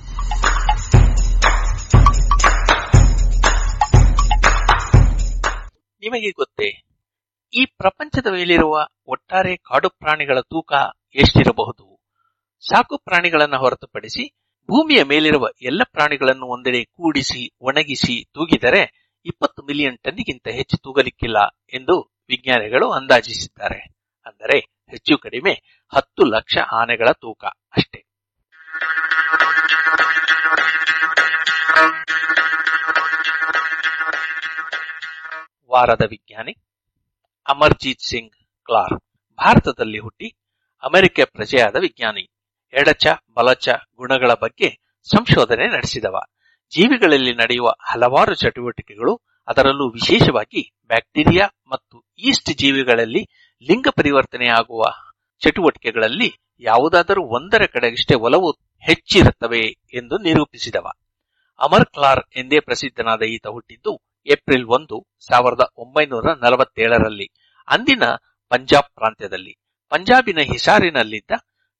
ನಿಮಗೆ ಗೊತ್ತೇ ಈ ಪ್ರಪಂಚದ ಮೇಲಿರುವ ಒಟ್ಟಾರೆ ಕಾಡು ಪ್ರಾಣಿಗಳ ತೂಕ ಎಷ್ಟಿರಬಹುದು ಸಾಕು ಪ್ರಾಣಿಗಳನ್ನು ಹೊರತುಪಡಿಸಿ ಭೂಮಿಯ ಮೇಲಿರುವ ಎಲ್ಲ ಪ್ರಾಣಿಗಳನ್ನು ಒಂದೆಡೆ ಕೂಡಿಸಿ ಒಣಗಿಸಿ ತೂಗಿದರೆ ಇಪ್ಪತ್ತು ಮಿಲಿಯನ್ ಟನ್ನಿಗಿಂತ ಹೆಚ್ಚು ತೂಗಲಿಕ್ಕಿಲ್ಲ ಎಂದು ವಿಜ್ಞಾನಿಗಳು ಅಂದಾಜಿಸಿದ್ದಾರೆ ಅಂದರೆ ಹೆಚ್ಚು ಕಡಿಮೆ ಹತ್ತು ಲಕ್ಷ ಆನೆಗಳ ತೂಕ ಅಷ್ಟೇ ವಾರದ ವಿಜ್ಞಾನಿ ಅಮರ್ಜೀತ್ ಸಿಂಗ್ ಕ್ಲಾರ್ ಭಾರತದಲ್ಲಿ ಹುಟ್ಟಿ ಅಮೆರಿಕ ಪ್ರಜೆಯಾದ ವಿಜ್ಞಾನಿ ಎಡಚ ಬಲಚ ಗುಣಗಳ ಬಗ್ಗೆ ಸಂಶೋಧನೆ ನಡೆಸಿದವ ಜೀವಿಗಳಲ್ಲಿ ನಡೆಯುವ ಹಲವಾರು ಚಟುವಟಿಕೆಗಳು ಅದರಲ್ಲೂ ವಿಶೇಷವಾಗಿ ಬ್ಯಾಕ್ಟೀರಿಯಾ ಮತ್ತು ಈಸ್ಟ್ ಜೀವಿಗಳಲ್ಲಿ ಲಿಂಗ ಪರಿವರ್ತನೆಯಾಗುವ ಚಟುವಟಿಕೆಗಳಲ್ಲಿ ಯಾವುದಾದರೂ ಒಂದರ ಕಡೆಗಷ್ಟೇ ಒಲವು ಹೆಚ್ಚಿರುತ್ತವೆ ಎಂದು ನಿರೂಪಿಸಿದವ ಅಮರ್ ಕ್ಲಾರ್ ಎಂದೇ ಪ್ರಸಿದ್ಧನಾದ ಈತ ಹುಟ್ಟಿದ್ದು ಏಪ್ರಿಲ್ ಒಂದು ಸಾವಿರದ ಒಂಬೈನೂರ ನಲವತ್ತೇಳರಲ್ಲಿ ಅಂದಿನ ಪಂಜಾಬ್ ಪ್ರಾಂತ್ಯದಲ್ಲಿ ಪಂಜಾಬಿನ ಹಿಸಾರಿನಲ್ಲಿದ್ದ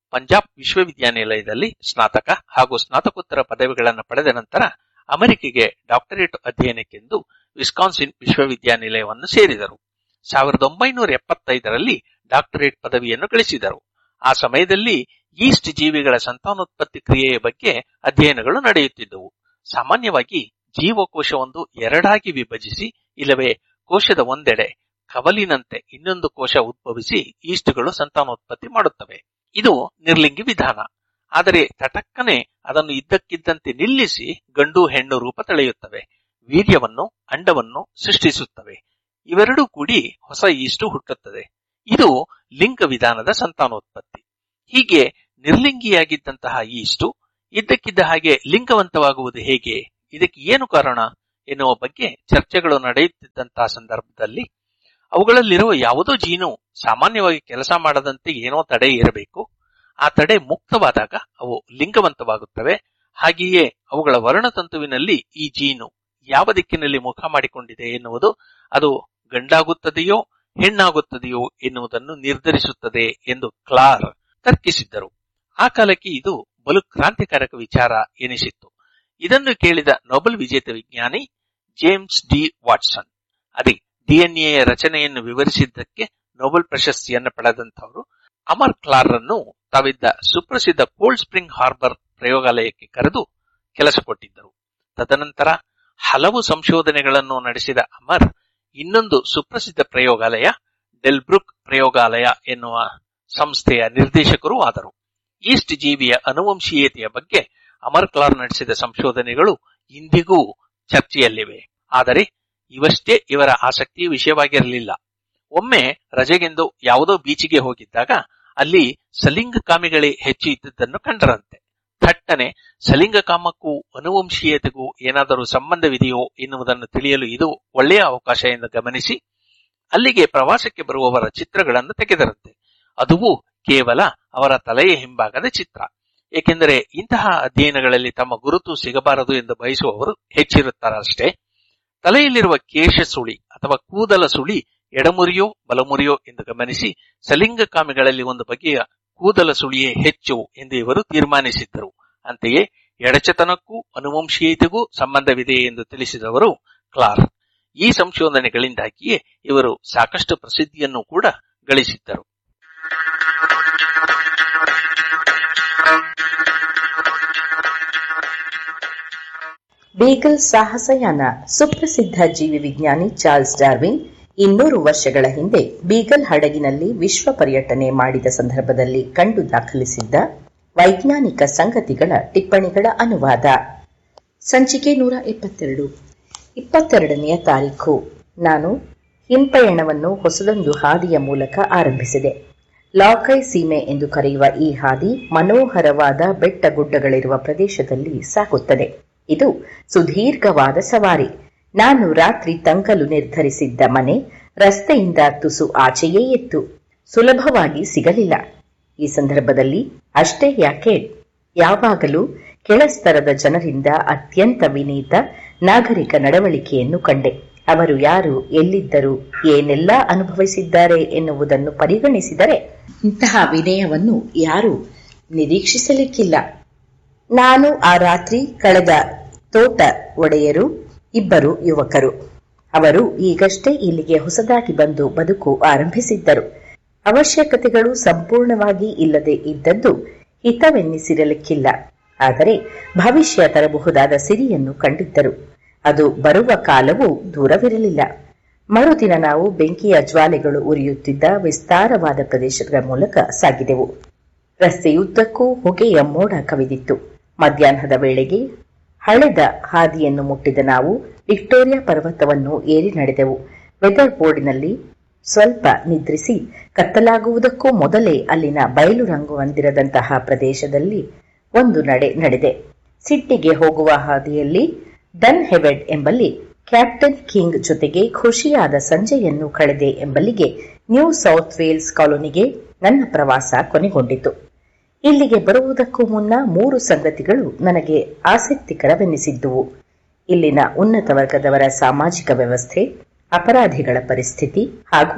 ಪಂಜಾಬ್ ವಿಶ್ವವಿದ್ಯಾನಿಲಯದಲ್ಲಿ ಸ್ನಾತಕ ಹಾಗೂ ಸ್ನಾತಕೋತ್ತರ ಪದವಿಗಳನ್ನು ಪಡೆದ ನಂತರ ಅಮೆರಿಕೆಗೆ ಡಾಕ್ಟರೇಟ್ ಅಧ್ಯಯನಕ್ಕೆಂದು ವಿಸ್ಕಾನ್ಸಿನ್ ವಿಶ್ವವಿದ್ಯಾನಿಲಯವನ್ನು ಸೇರಿದರು ಸಾವಿರದ ಒಂಬೈನೂರ ಎಪ್ಪತ್ತೈದರಲ್ಲಿ ಡಾಕ್ಟರೇಟ್ ಪದವಿಯನ್ನು ಗಳಿಸಿದರು ಆ ಸಮಯದಲ್ಲಿ ಈಸ್ಟ್ ಜೀವಿಗಳ ಸಂತಾನೋತ್ಪತ್ತಿ ಕ್ರಿಯೆಯ ಬಗ್ಗೆ ಅಧ್ಯಯನಗಳು ನಡೆಯುತ್ತಿದ್ದವು ಸಾಮಾನ್ಯವಾಗಿ ಜೀವಕೋಶವೊಂದು ಎರಡಾಗಿ ವಿಭಜಿಸಿ ಇಲ್ಲವೇ ಕೋಶದ ಒಂದೆಡೆ ಕವಲಿನಂತೆ ಇನ್ನೊಂದು ಕೋಶ ಉದ್ಭವಿಸಿ ಈಸ್ಟ್ಗಳು ಸಂತಾನೋತ್ಪತ್ತಿ ಮಾಡುತ್ತವೆ ಇದು ನಿರ್ಲಿಂಗಿ ವಿಧಾನ ಆದರೆ ತಟಕ್ಕನೆ ಅದನ್ನು ಇದ್ದಕ್ಕಿದ್ದಂತೆ ನಿಲ್ಲಿಸಿ ಗಂಡು ಹೆಣ್ಣು ರೂಪ ತಳೆಯುತ್ತವೆ ವೀರ್ಯವನ್ನು ಅಂಡವನ್ನು ಸೃಷ್ಟಿಸುತ್ತವೆ ಇವೆರಡೂ ಕೂಡಿ ಹೊಸ ಈಸ್ಟು ಹುಟ್ಟುತ್ತದೆ ಇದು ಲಿಂಗ ವಿಧಾನದ ಸಂತಾನೋತ್ಪತ್ತಿ ಹೀಗೆ ನಿರ್ಲಿಂಗಿಯಾಗಿದ್ದಂತಹ ಈಸ್ಟು ಇದ್ದಕ್ಕಿದ್ದ ಹಾಗೆ ಲಿಂಗವಂತವಾಗುವುದು ಹೇಗೆ ಇದಕ್ಕೆ ಏನು ಕಾರಣ ಎನ್ನುವ ಬಗ್ಗೆ ಚರ್ಚೆಗಳು ನಡೆಯುತ್ತಿದ್ದಂತಹ ಸಂದರ್ಭದಲ್ಲಿ ಅವುಗಳಲ್ಲಿರುವ ಯಾವುದೋ ಜೀನು ಸಾಮಾನ್ಯವಾಗಿ ಕೆಲಸ ಮಾಡದಂತೆ ಏನೋ ತಡೆ ಇರಬೇಕು ಆ ತಡೆ ಮುಕ್ತವಾದಾಗ ಅವು ಲಿಂಗವಂತವಾಗುತ್ತವೆ ಹಾಗೆಯೇ ಅವುಗಳ ವರ್ಣತಂತುವಿನಲ್ಲಿ ಈ ಜೀನು ಯಾವ ದಿಕ್ಕಿನಲ್ಲಿ ಮುಖ ಮಾಡಿಕೊಂಡಿದೆ ಎನ್ನುವುದು ಅದು ಗಂಡಾಗುತ್ತದೆಯೋ ಹೆಣ್ಣಾಗುತ್ತದೆಯೋ ಎನ್ನುವುದನ್ನು ನಿರ್ಧರಿಸುತ್ತದೆ ಎಂದು ಕ್ಲಾರ್ ತರ್ಕಿಸಿದ್ದರು ಆ ಕಾಲಕ್ಕೆ ಇದು ಬಲು ಕ್ರಾಂತಿಕಾರಕ ವಿಚಾರ ಎನಿಸಿತ್ತು ಇದನ್ನು ಕೇಳಿದ ನೊಬೆಲ್ ವಿಜೇತ ವಿಜ್ಞಾನಿ ಜೇಮ್ಸ್ ಡಿ ವಾಟ್ಸನ್ ಅದೇ ಡಿಎನ್ಎ ರಚನೆಯನ್ನು ವಿವರಿಸಿದ್ದಕ್ಕೆ ನೊಬೆಲ್ ಪ್ರಶಸ್ತಿಯನ್ನು ಪಡೆದಂತವರು ಅಮರ್ ಕ್ಲಾರ್ ಅನ್ನು ತಾವಿದ್ದ ಸುಪ್ರಸಿದ್ಧ ಕೋಲ್ಡ್ ಸ್ಪ್ರಿಂಗ್ ಹಾರ್ಬರ್ ಪ್ರಯೋಗಾಲಯಕ್ಕೆ ಕರೆದು ಕೆಲಸ ಕೊಟ್ಟಿದ್ದರು ತದನಂತರ ಹಲವು ಸಂಶೋಧನೆಗಳನ್ನು ನಡೆಸಿದ ಅಮರ್ ಇನ್ನೊಂದು ಸುಪ್ರಸಿದ್ಧ ಪ್ರಯೋಗಾಲಯ ಡೆಲ್ಬ್ರುಕ್ ಪ್ರಯೋಗಾಲಯ ಎನ್ನುವ ಸಂಸ್ಥೆಯ ನಿರ್ದೇಶಕರೂ ಆದರು ಈಸ್ಟ್ ಜೀವಿಯ ಅನುವಂಶೀಯತೆಯ ಬಗ್ಗೆ ಅಮರ್ ಕ್ಲಾರ್ ನಡೆಸಿದ ಸಂಶೋಧನೆಗಳು ಇಂದಿಗೂ ಚರ್ಚೆಯಲ್ಲಿವೆ ಆದರೆ ಇವಷ್ಟೇ ಇವರ ಆಸಕ್ತಿಯ ವಿಷಯವಾಗಿರಲಿಲ್ಲ ಒಮ್ಮೆ ರಜೆಗೆಂದು ಯಾವುದೋ ಬೀಚಿಗೆ ಹೋಗಿದ್ದಾಗ ಅಲ್ಲಿ ಸಲಿಂಗಕಾಮಿಗಳೇ ಹೆಚ್ಚು ಇದ್ದದ್ದನ್ನು ಕಂಡರಂತೆ ಥಟ್ಟನೆ ಸಲಿಂಗಕಾಮಕ್ಕೂ ಅನುವಂಶೀಯತೆಗೂ ಏನಾದರೂ ಸಂಬಂಧವಿದೆಯೋ ಎನ್ನುವುದನ್ನು ತಿಳಿಯಲು ಇದು ಒಳ್ಳೆಯ ಅವಕಾಶ ಎಂದು ಗಮನಿಸಿ ಅಲ್ಲಿಗೆ ಪ್ರವಾಸಕ್ಕೆ ಬರುವವರ ಚಿತ್ರಗಳನ್ನು ತೆಗೆದರಂತೆ ಅದುವು ಕೇವಲ ಅವರ ತಲೆಯ ಹಿಂಭಾಗದ ಚಿತ್ರ ಏಕೆಂದರೆ ಇಂತಹ ಅಧ್ಯಯನಗಳಲ್ಲಿ ತಮ್ಮ ಗುರುತು ಸಿಗಬಾರದು ಎಂದು ಬಯಸುವವರು ಹೆಚ್ಚಿರುತ್ತಾರಷ್ಟೇ ತಲೆಯಲ್ಲಿರುವ ಕೇಶ ಸುಳಿ ಅಥವಾ ಕೂದಲ ಸುಳಿ ಎಡಮುರಿಯೋ ಬಲಮುರಿಯೋ ಎಂದು ಗಮನಿಸಿ ಸಲಿಂಗಕಾಮಿಗಳಲ್ಲಿ ಒಂದು ಬಗೆಯ ಕೂದಲ ಸುಳಿಯೇ ಹೆಚ್ಚು ಎಂದು ಇವರು ತೀರ್ಮಾನಿಸಿದ್ದರು ಅಂತೆಯೇ ಎಡಚತನಕ್ಕೂ ಅನುವಂಶೀಯತೆಗೂ ಸಂಬಂಧವಿದೆ ಎಂದು ತಿಳಿಸಿದವರು ಕ್ಲಾರ್ ಈ ಸಂಶೋಧನೆಗಳಿಂದಾಗಿಯೇ ಇವರು ಸಾಕಷ್ಟು ಪ್ರಸಿದ್ಧಿಯನ್ನು ಕೂಡ ಗಳಿಸಿದ್ದರು ಬೀಗಲ್ ಸಾಹಸಯಾನ ಸುಪ್ರಸಿದ್ಧ ಜೀವಿ ವಿಜ್ಞಾನಿ ಚಾರ್ಲ್ಸ್ ಡಾರ್ವಿನ್ ಇನ್ನೂರು ವರ್ಷಗಳ ಹಿಂದೆ ಬೀಗಲ್ ಹಡಗಿನಲ್ಲಿ ವಿಶ್ವ ಪರ್ಯಟನೆ ಮಾಡಿದ ಸಂದರ್ಭದಲ್ಲಿ ಕಂಡು ದಾಖಲಿಸಿದ್ದ ವೈಜ್ಞಾನಿಕ ಸಂಗತಿಗಳ ಟಿಪ್ಪಣಿಗಳ ಅನುವಾದ ಸಂಚಿಕೆ ನೂರ ಇಪ್ಪತ್ತೆರಡು ಇಪ್ಪತ್ತೆರಡನೆಯ ತಾರೀಖು ನಾನು ಹಿಂಪಯಣವನ್ನು ಹೊಸದೊಂದು ಹಾದಿಯ ಮೂಲಕ ಆರಂಭಿಸಿದೆ ಲಾಕೈ ಸೀಮೆ ಎಂದು ಕರೆಯುವ ಈ ಹಾದಿ ಮನೋಹರವಾದ ಬೆಟ್ಟ ಗುಡ್ಡಗಳಿರುವ ಪ್ರದೇಶದಲ್ಲಿ ಸಾಗುತ್ತದೆ ಇದು ಸುದೀರ್ಘವಾದ ಸವಾರಿ ನಾನು ರಾತ್ರಿ ತಂಕಲು ನಿರ್ಧರಿಸಿದ್ದ ಮನೆ ರಸ್ತೆಯಿಂದ ತುಸು ಆಚೆಯೇ ಇತ್ತು ಸುಲಭವಾಗಿ ಸಿಗಲಿಲ್ಲ ಈ ಸಂದರ್ಭದಲ್ಲಿ ಅಷ್ಟೇ ಯಾಕೆ ಯಾವಾಗಲೂ ಕೆಳಸ್ತರದ ಜನರಿಂದ ಅತ್ಯಂತ ವಿನೀತ ನಾಗರಿಕ ನಡವಳಿಕೆಯನ್ನು ಕಂಡೆ ಅವರು ಯಾರು ಎಲ್ಲಿದ್ದರು ಏನೆಲ್ಲ ಅನುಭವಿಸಿದ್ದಾರೆ ಎನ್ನುವುದನ್ನು ಪರಿಗಣಿಸಿದರೆ ಇಂತಹ ವಿನಯವನ್ನು ಯಾರೂ ನಿರೀಕ್ಷಿಸಲಿಕ್ಕಿಲ್ಲ ನಾನು ಆ ರಾತ್ರಿ ಕಳೆದ ತೋಟ ಒಡೆಯರು ಇಬ್ಬರು ಯುವಕರು ಅವರು ಈಗಷ್ಟೇ ಇಲ್ಲಿಗೆ ಹೊಸದಾಗಿ ಬಂದು ಬದುಕು ಆರಂಭಿಸಿದ್ದರು ಅವಶ್ಯಕತೆಗಳು ಸಂಪೂರ್ಣವಾಗಿ ಇಲ್ಲದೆ ಇದ್ದದ್ದು ಹಿತವೆನ್ನಿಸಿರಲಿಕ್ಕಿಲ್ಲ ಆದರೆ ಭವಿಷ್ಯ ತರಬಹುದಾದ ಸಿರಿಯನ್ನು ಕಂಡಿದ್ದರು ಅದು ಬರುವ ಕಾಲವೂ ದೂರವಿರಲಿಲ್ಲ ಮರುದಿನ ನಾವು ಬೆಂಕಿಯ ಜ್ವಾಲೆಗಳು ಉರಿಯುತ್ತಿದ್ದ ವಿಸ್ತಾರವಾದ ಪ್ರದೇಶಗಳ ಮೂಲಕ ಸಾಗಿದೆವು ರಸ್ತೆಯುದ್ದಕ್ಕೂ ಹೊಗೆಯ ಮೋಡ ಕವಿದಿತ್ತು ಮಧ್ಯಾಹ್ನದ ವೇಳೆಗೆ ಹಳೆದ ಹಾದಿಯನ್ನು ಮುಟ್ಟಿದ ನಾವು ವಿಕ್ಟೋರಿಯಾ ಪರ್ವತವನ್ನು ಏರಿ ನಡೆದೆವು ವೆದರ್ ಬೋರ್ಡ್ನಲ್ಲಿ ಸ್ವಲ್ಪ ನಿದ್ರಿಸಿ ಕತ್ತಲಾಗುವುದಕ್ಕೂ ಮೊದಲೇ ಅಲ್ಲಿನ ಬಯಲು ರಂಗು ಹೊಂದಿರದಂತಹ ಪ್ರದೇಶದಲ್ಲಿ ಒಂದು ನಡೆ ನಡೆದೆ ಸಿಟ್ಟಿಗೆ ಹೋಗುವ ಹಾದಿಯಲ್ಲಿ ಡನ್ ಹೆವೆಡ್ ಎಂಬಲ್ಲಿ ಕ್ಯಾಪ್ಟನ್ ಕಿಂಗ್ ಜೊತೆಗೆ ಖುಷಿಯಾದ ಸಂಜೆಯನ್ನು ಕಳೆದೆ ಎಂಬಲ್ಲಿಗೆ ನ್ಯೂ ಸೌತ್ ವೇಲ್ಸ್ ಕಾಲೋನಿಗೆ ನನ್ನ ಪ್ರವಾಸ ಕೊನೆಗೊಂಡಿತು ಇಲ್ಲಿಗೆ ಬರುವುದಕ್ಕೂ ಮುನ್ನ ಮೂರು ಸಂಗತಿಗಳು ನನಗೆ ಆಸಕ್ತಿಕರವೆನ್ನಿಸಿದ್ದುವು ಇಲ್ಲಿನ ಉನ್ನತ ವರ್ಗದವರ ಸಾಮಾಜಿಕ ವ್ಯವಸ್ಥೆ ಅಪರಾಧಿಗಳ ಪರಿಸ್ಥಿತಿ ಹಾಗೂ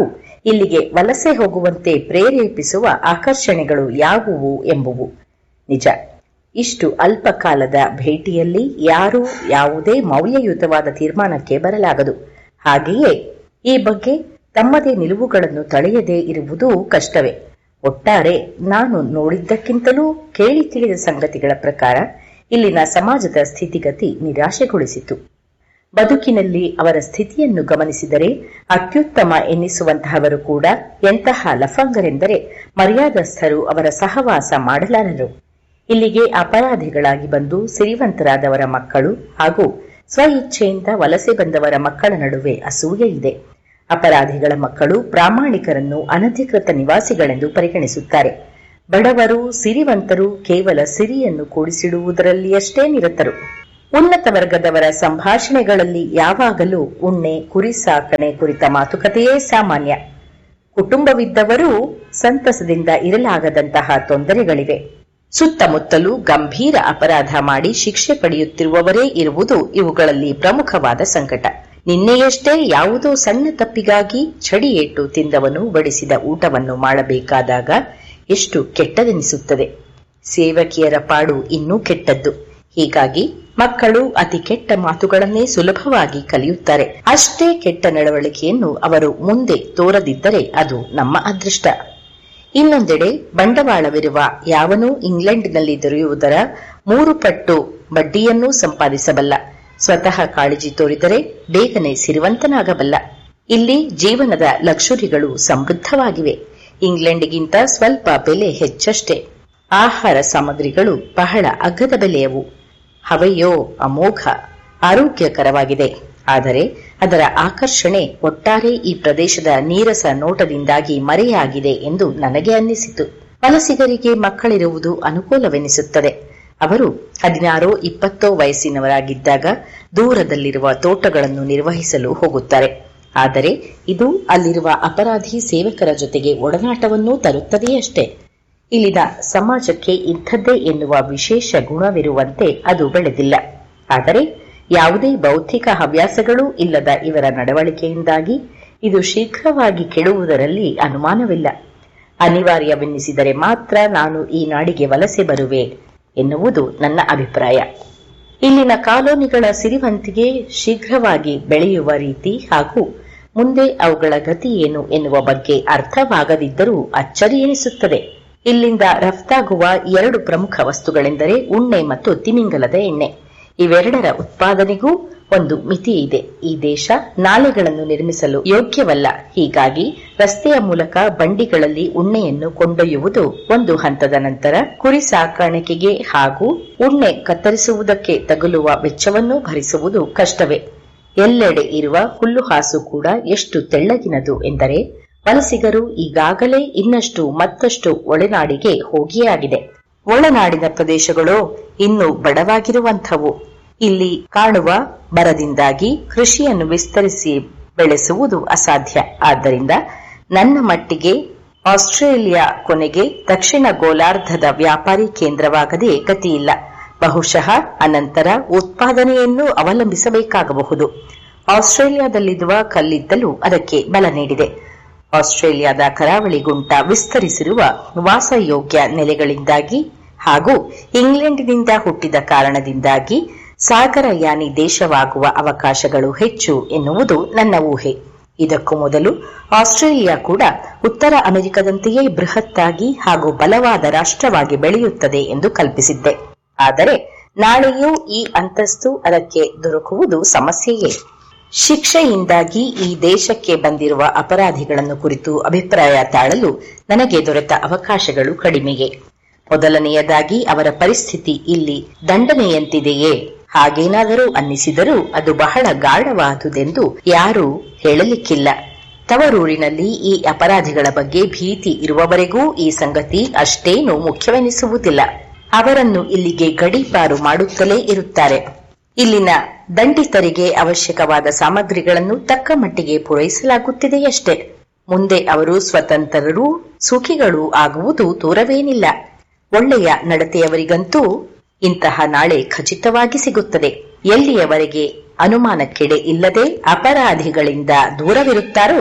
ಇಲ್ಲಿಗೆ ವಲಸೆ ಹೋಗುವಂತೆ ಪ್ರೇರೇಪಿಸುವ ಆಕರ್ಷಣೆಗಳು ಯಾವುವು ಎಂಬುವು ನಿಜ ಇಷ್ಟು ಅಲ್ಪ ಕಾಲದ ಭೇಟಿಯಲ್ಲಿ ಯಾರೂ ಯಾವುದೇ ಮೌಲ್ಯಯುತವಾದ ತೀರ್ಮಾನಕ್ಕೆ ಬರಲಾಗದು ಹಾಗೆಯೇ ಈ ಬಗ್ಗೆ ತಮ್ಮದೇ ನಿಲುವುಗಳನ್ನು ತಳೆಯದೇ ಇರುವುದೂ ಕಷ್ಟವೇ ಒಟ್ಟಾರೆ ನಾನು ನೋಡಿದ್ದಕ್ಕಿಂತಲೂ ಕೇಳಿ ತಿಳಿದ ಸಂಗತಿಗಳ ಪ್ರಕಾರ ಇಲ್ಲಿನ ಸಮಾಜದ ಸ್ಥಿತಿಗತಿ ನಿರಾಶೆಗೊಳಿಸಿತು ಬದುಕಿನಲ್ಲಿ ಅವರ ಸ್ಥಿತಿಯನ್ನು ಗಮನಿಸಿದರೆ ಅತ್ಯುತ್ತಮ ಎನ್ನಿಸುವಂತಹವರು ಕೂಡ ಎಂತಹ ಲಫಂಗರೆಂದರೆ ಮರ್ಯಾದಸ್ಥರು ಅವರ ಸಹವಾಸ ಮಾಡಲಾರರು ಇಲ್ಲಿಗೆ ಅಪರಾಧಿಗಳಾಗಿ ಬಂದು ಸಿರಿವಂತರಾದವರ ಮಕ್ಕಳು ಹಾಗೂ ಸ್ವಇಚ್ಛೆಯಿಂದ ವಲಸೆ ಬಂದವರ ಮಕ್ಕಳ ನಡುವೆ ಅಸೂಯೆ ಇದೆ ಅಪರಾಧಿಗಳ ಮಕ್ಕಳು ಪ್ರಾಮಾಣಿಕರನ್ನು ಅನಧಿಕೃತ ನಿವಾಸಿಗಳೆಂದು ಪರಿಗಣಿಸುತ್ತಾರೆ ಬಡವರು ಸಿರಿವಂತರು ಕೇವಲ ಸಿರಿಯನ್ನು ಕೂಡಿಸಿಡುವುದರಲ್ಲಿಯಷ್ಟೇ ನಿರತರು ಉನ್ನತ ವರ್ಗದವರ ಸಂಭಾಷಣೆಗಳಲ್ಲಿ ಯಾವಾಗಲೂ ಉಣ್ಣೆ ಕುರಿ ಸಾಕಣೆ ಕುರಿತ ಮಾತುಕತೆಯೇ ಸಾಮಾನ್ಯ ಕುಟುಂಬವಿದ್ದವರೂ ಸಂತಸದಿಂದ ಇರಲಾಗದಂತಹ ತೊಂದರೆಗಳಿವೆ ಸುತ್ತಮುತ್ತಲೂ ಗಂಭೀರ ಅಪರಾಧ ಮಾಡಿ ಶಿಕ್ಷೆ ಪಡೆಯುತ್ತಿರುವವರೇ ಇರುವುದು ಇವುಗಳಲ್ಲಿ ಪ್ರಮುಖವಾದ ಸಂಕಟ ನಿನ್ನೆಯಷ್ಟೇ ಯಾವುದೋ ಸಣ್ಣ ತಪ್ಪಿಗಾಗಿ ಚಡಿಯೇಟು ತಿಂದವನು ಬಡಿಸಿದ ಊಟವನ್ನು ಮಾಡಬೇಕಾದಾಗ ಎಷ್ಟು ಕೆಟ್ಟದೆನಿಸುತ್ತದೆ ಸೇವಕಿಯರ ಪಾಡು ಇನ್ನೂ ಕೆಟ್ಟದ್ದು ಹೀಗಾಗಿ ಮಕ್ಕಳು ಅತಿ ಕೆಟ್ಟ ಮಾತುಗಳನ್ನೇ ಸುಲಭವಾಗಿ ಕಲಿಯುತ್ತಾರೆ ಅಷ್ಟೇ ಕೆಟ್ಟ ನಡವಳಿಕೆಯನ್ನು ಅವರು ಮುಂದೆ ತೋರದಿದ್ದರೆ ಅದು ನಮ್ಮ ಅದೃಷ್ಟ ಇನ್ನೊಂದೆಡೆ ಬಂಡವಾಳವಿರುವ ಯಾವನೂ ಇಂಗ್ಲೆಂಡಿನಲ್ಲಿ ದೊರೆಯುವುದರ ಮೂರು ಪಟ್ಟು ಬಡ್ಡಿಯನ್ನೂ ಸಂಪಾದಿಸಬಲ್ಲ ಸ್ವತಃ ಕಾಳಜಿ ತೋರಿದರೆ ಬೇಗನೆ ಸಿರಿವಂತನಾಗಬಲ್ಲ ಇಲ್ಲಿ ಜೀವನದ ಲಕ್ಷುರಿಗಳು ಸಮೃದ್ಧವಾಗಿವೆ ಇಂಗ್ಲೆಂಡ್ಗಿಂತ ಸ್ವಲ್ಪ ಬೆಲೆ ಹೆಚ್ಚಷ್ಟೇ ಆಹಾರ ಸಾಮಗ್ರಿಗಳು ಬಹಳ ಅಗ್ಗದ ಬೆಲೆಯವು ಹವೆಯೋ ಅಮೋಘ ಆರೋಗ್ಯಕರವಾಗಿದೆ ಆದರೆ ಅದರ ಆಕರ್ಷಣೆ ಒಟ್ಟಾರೆ ಈ ಪ್ರದೇಶದ ನೀರಸ ನೋಟದಿಂದಾಗಿ ಮರೆಯಾಗಿದೆ ಎಂದು ನನಗೆ ಅನ್ನಿಸಿತು ವಲಸಿಗರಿಗೆ ಮಕ್ಕಳಿರುವುದು ಅನುಕೂಲವೆನಿಸುತ್ತದೆ ಅವರು ಹದಿನಾರೋ ಇಪ್ಪತ್ತೋ ವಯಸ್ಸಿನವರಾಗಿದ್ದಾಗ ದೂರದಲ್ಲಿರುವ ತೋಟಗಳನ್ನು ನಿರ್ವಹಿಸಲು ಹೋಗುತ್ತಾರೆ ಆದರೆ ಇದು ಅಲ್ಲಿರುವ ಅಪರಾಧಿ ಸೇವಕರ ಜೊತೆಗೆ ಒಡನಾಟವನ್ನೂ ತರುತ್ತದೆಯಷ್ಟೇ ಇಲ್ಲಿನ ಸಮಾಜಕ್ಕೆ ಇಂಥದ್ದೇ ಎನ್ನುವ ವಿಶೇಷ ಗುಣವಿರುವಂತೆ ಅದು ಬೆಳೆದಿಲ್ಲ ಆದರೆ ಯಾವುದೇ ಬೌದ್ಧಿಕ ಹವ್ಯಾಸಗಳೂ ಇಲ್ಲದ ಇವರ ನಡವಳಿಕೆಯಿಂದಾಗಿ ಇದು ಶೀಘ್ರವಾಗಿ ಕೆಡುವುದರಲ್ಲಿ ಅನುಮಾನವಿಲ್ಲ ಅನಿವಾರ್ಯವೆನ್ನಿಸಿದರೆ ಮಾತ್ರ ನಾನು ಈ ನಾಡಿಗೆ ವಲಸೆ ಬರುವೆ ಎನ್ನುವುದು ನನ್ನ ಅಭಿಪ್ರಾಯ ಇಲ್ಲಿನ ಕಾಲೋನಿಗಳ ಸಿರಿವಂತಿಗೆ ಶೀಘ್ರವಾಗಿ ಬೆಳೆಯುವ ರೀತಿ ಹಾಗೂ ಮುಂದೆ ಅವುಗಳ ಗತಿ ಏನು ಎನ್ನುವ ಬಗ್ಗೆ ಅರ್ಥವಾಗದಿದ್ದರೂ ಅಚ್ಚರಿ ಎನಿಸುತ್ತದೆ ಇಲ್ಲಿಂದ ರಫ್ತಾಗುವ ಎರಡು ಪ್ರಮುಖ ವಸ್ತುಗಳೆಂದರೆ ಉಣ್ಣೆ ಮತ್ತು ತಿಮಿಂಗಲದ ಎಣ್ಣೆ ಇವೆರಡರ ಉತ್ಪಾದನೆಗೂ ಒಂದು ಮಿತಿ ಇದೆ ಈ ದೇಶ ನಾಲೆಗಳನ್ನು ನಿರ್ಮಿಸಲು ಯೋಗ್ಯವಲ್ಲ ಹೀಗಾಗಿ ರಸ್ತೆಯ ಮೂಲಕ ಬಂಡಿಗಳಲ್ಲಿ ಉಣ್ಣೆಯನ್ನು ಕೊಂಡೊಯ್ಯುವುದು ಒಂದು ಹಂತದ ನಂತರ ಕುರಿ ಸಾಕಾಣಿಕೆಗೆ ಹಾಗೂ ಉಣ್ಣೆ ಕತ್ತರಿಸುವುದಕ್ಕೆ ತಗುಲುವ ವೆಚ್ಚವನ್ನೂ ಭರಿಸುವುದು ಕಷ್ಟವೇ ಎಲ್ಲೆಡೆ ಇರುವ ಹುಲ್ಲುಹಾಸು ಕೂಡ ಎಷ್ಟು ತೆಳ್ಳಗಿನದು ಎಂದರೆ ವಲಸಿಗರು ಈಗಾಗಲೇ ಇನ್ನಷ್ಟು ಮತ್ತಷ್ಟು ಒಳನಾಡಿಗೆ ಹೋಗಿಯಾಗಿದೆ ಒಳನಾಡಿನ ಪ್ರದೇಶಗಳು ಇನ್ನು ಬಡವಾಗಿರುವಂಥವು ಇಲ್ಲಿ ಕಾಣುವ ಬರದಿಂದಾಗಿ ಕೃಷಿಯನ್ನು ವಿಸ್ತರಿಸಿ ಬೆಳೆಸುವುದು ಅಸಾಧ್ಯ ಆದ್ದರಿಂದ ನನ್ನ ಮಟ್ಟಿಗೆ ಆಸ್ಟ್ರೇಲಿಯಾ ಕೊನೆಗೆ ದಕ್ಷಿಣ ಗೋಲಾರ್ಧದ ವ್ಯಾಪಾರಿ ಕೇಂದ್ರವಾಗದೆ ಗತಿಯಿಲ್ಲ ಬಹುಶಃ ಅನಂತರ ಉತ್ಪಾದನೆಯನ್ನು ಅವಲಂಬಿಸಬೇಕಾಗಬಹುದು ಆಸ್ಟ್ರೇಲಿಯಾದಲ್ಲಿರುವ ಕಲ್ಲಿದ್ದಲು ಅದಕ್ಕೆ ಬಲ ನೀಡಿದೆ ಆಸ್ಟ್ರೇಲಿಯಾದ ಕರಾವಳಿ ಗುಂಟ ವಿಸ್ತರಿಸಿರುವ ವಾಸಯೋಗ್ಯ ನೆಲೆಗಳಿಂದಾಗಿ ಹಾಗೂ ಇಂಗ್ಲೆಂಡಿನಿಂದ ಹುಟ್ಟಿದ ಕಾರಣದಿಂದಾಗಿ ಸಾಗರಯಾನಿ ದೇಶವಾಗುವ ಅವಕಾಶಗಳು ಹೆಚ್ಚು ಎನ್ನುವುದು ನನ್ನ ಊಹೆ ಇದಕ್ಕೂ ಮೊದಲು ಆಸ್ಟ್ರೇಲಿಯಾ ಕೂಡ ಉತ್ತರ ಅಮೆರಿಕದಂತೆಯೇ ಬೃಹತ್ತಾಗಿ ಹಾಗೂ ಬಲವಾದ ರಾಷ್ಟ್ರವಾಗಿ ಬೆಳೆಯುತ್ತದೆ ಎಂದು ಕಲ್ಪಿಸಿದ್ದೆ ಆದರೆ ನಾಳೆಯೂ ಈ ಅಂತಸ್ತು ಅದಕ್ಕೆ ದೊರಕುವುದು ಸಮಸ್ಯೆಯೇ ಶಿಕ್ಷೆಯಿಂದಾಗಿ ಈ ದೇಶಕ್ಕೆ ಬಂದಿರುವ ಅಪರಾಧಿಗಳನ್ನು ಕುರಿತು ಅಭಿಪ್ರಾಯ ತಾಳಲು ನನಗೆ ದೊರೆತ ಅವಕಾಶಗಳು ಕಡಿಮೆಯೇ ಮೊದಲನೆಯದಾಗಿ ಅವರ ಪರಿಸ್ಥಿತಿ ಇಲ್ಲಿ ದಂಡನೆಯಂತಿದೆಯೇ ಹಾಗೇನಾದರೂ ಅನ್ನಿಸಿದರೂ ಅದು ಬಹಳ ಗಾಢವಾದುದೆಂದು ಯಾರೂ ಹೇಳಲಿಕ್ಕಿಲ್ಲ ತವರೂರಿನಲ್ಲಿ ಈ ಅಪರಾಧಿಗಳ ಬಗ್ಗೆ ಭೀತಿ ಇರುವವರೆಗೂ ಈ ಸಂಗತಿ ಅಷ್ಟೇನು ಮುಖ್ಯವೆನಿಸುವುದಿಲ್ಲ ಅವರನ್ನು ಇಲ್ಲಿಗೆ ಗಡೀಪಾರು ಮಾಡುತ್ತಲೇ ಇರುತ್ತಾರೆ ಇಲ್ಲಿನ ದಂಡಿತರಿಗೆ ಅವಶ್ಯಕವಾದ ಸಾಮಗ್ರಿಗಳನ್ನು ತಕ್ಕ ಮಟ್ಟಿಗೆ ಪೂರೈಸಲಾಗುತ್ತಿದೆಯಷ್ಟೇ ಮುಂದೆ ಅವರು ಸ್ವತಂತ್ರರೂ ಸುಖಿಗಳೂ ಆಗುವುದು ತೋರವೇನಿಲ್ಲ ಒಳ್ಳೆಯ ನಡತೆಯವರಿಗಂತೂ ಇಂತಹ ನಾಳೆ ಖಚಿತವಾಗಿ ಸಿಗುತ್ತದೆ ಎಲ್ಲಿಯವರೆಗೆ ಅನುಮಾನಕ್ಕೆಡೆ ಇಲ್ಲದೆ ಅಪರಾಧಿಗಳಿಂದ ದೂರವಿರುತ್ತಾರೋ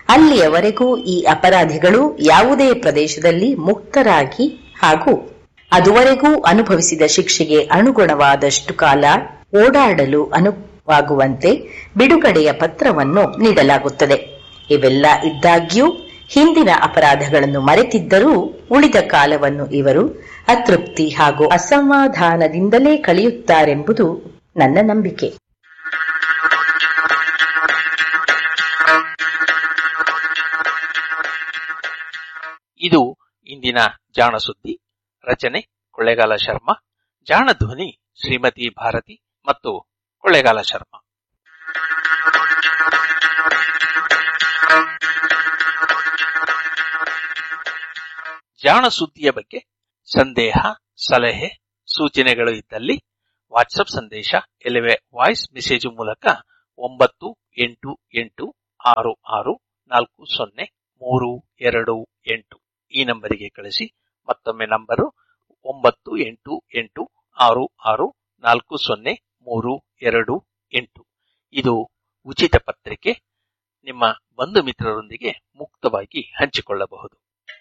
ಅಲ್ಲಿಯವರೆಗೂ ಈ ಅಪರಾಧಿಗಳು ಯಾವುದೇ ಪ್ರದೇಶದಲ್ಲಿ ಮುಕ್ತರಾಗಿ ಹಾಗೂ ಅದುವರೆಗೂ ಅನುಭವಿಸಿದ ಶಿಕ್ಷೆಗೆ ಅನುಗುಣವಾದಷ್ಟು ಕಾಲ ಓಡಾಡಲು ಅನುವಾಗುವಂತೆ ಬಿಡುಗಡೆಯ ಪತ್ರವನ್ನು ನೀಡಲಾಗುತ್ತದೆ ಇವೆಲ್ಲ ಇದ್ದಾಗ್ಯೂ ಹಿಂದಿನ ಅಪರಾಧಗಳನ್ನು ಮರೆತಿದ್ದರೂ ಉಳಿದ ಕಾಲವನ್ನು ಇವರು ಅತೃಪ್ತಿ ಹಾಗೂ ಅಸಮಾಧಾನದಿಂದಲೇ ಕಳೆಯುತ್ತಾರೆಂಬುದು ನನ್ನ ನಂಬಿಕೆ ಇದು ಇಂದಿನ ಜಾಣ ಸುದ್ದಿ ರಚನೆ ಕೊಳ್ಳೇಗಾಲ ಶರ್ಮಾ ಜಾಣ ಧ್ವನಿ ಶ್ರೀಮತಿ ಭಾರತಿ ಮತ್ತು ಕೊಳ್ಳೇಗಾಲ ಶರ್ಮಾ ಜಾಣ ಸುದ್ದಿಯ ಬಗ್ಗೆ ಸಂದೇಹ ಸಲಹೆ ಸೂಚನೆಗಳು ಇದ್ದಲ್ಲಿ ವಾಟ್ಸಪ್ ಸಂದೇಶ ಇಲ್ಲವೇ ವಾಯ್ಸ್ ಮೆಸೇಜ್ ಮೂಲಕ ಒಂಬತ್ತು ಎಂಟು ಎಂಟು ಆರು ಆರು ನಾಲ್ಕು ಸೊನ್ನೆ ಮೂರು ಎರಡು ಎಂಟು ಈ ನಂಬರಿಗೆ ಕಳಿಸಿ ಮತ್ತೊಮ್ಮೆ ನಂಬರು ಒಂಬತ್ತು ಎಂಟು ಎಂಟು ಆರು ಆರು ನಾಲ್ಕು ಸೊನ್ನೆ ಮೂರು ಎರಡು ಎಂಟು ಇದು ಉಚಿತ ಪತ್ರಿಕೆ ನಿಮ್ಮ ಬಂಧು ಮಿತ್ರರೊಂದಿಗೆ ಮುಕ್ತವಾಗಿ ಹಂಚಿಕೊಳ್ಳಬಹುದು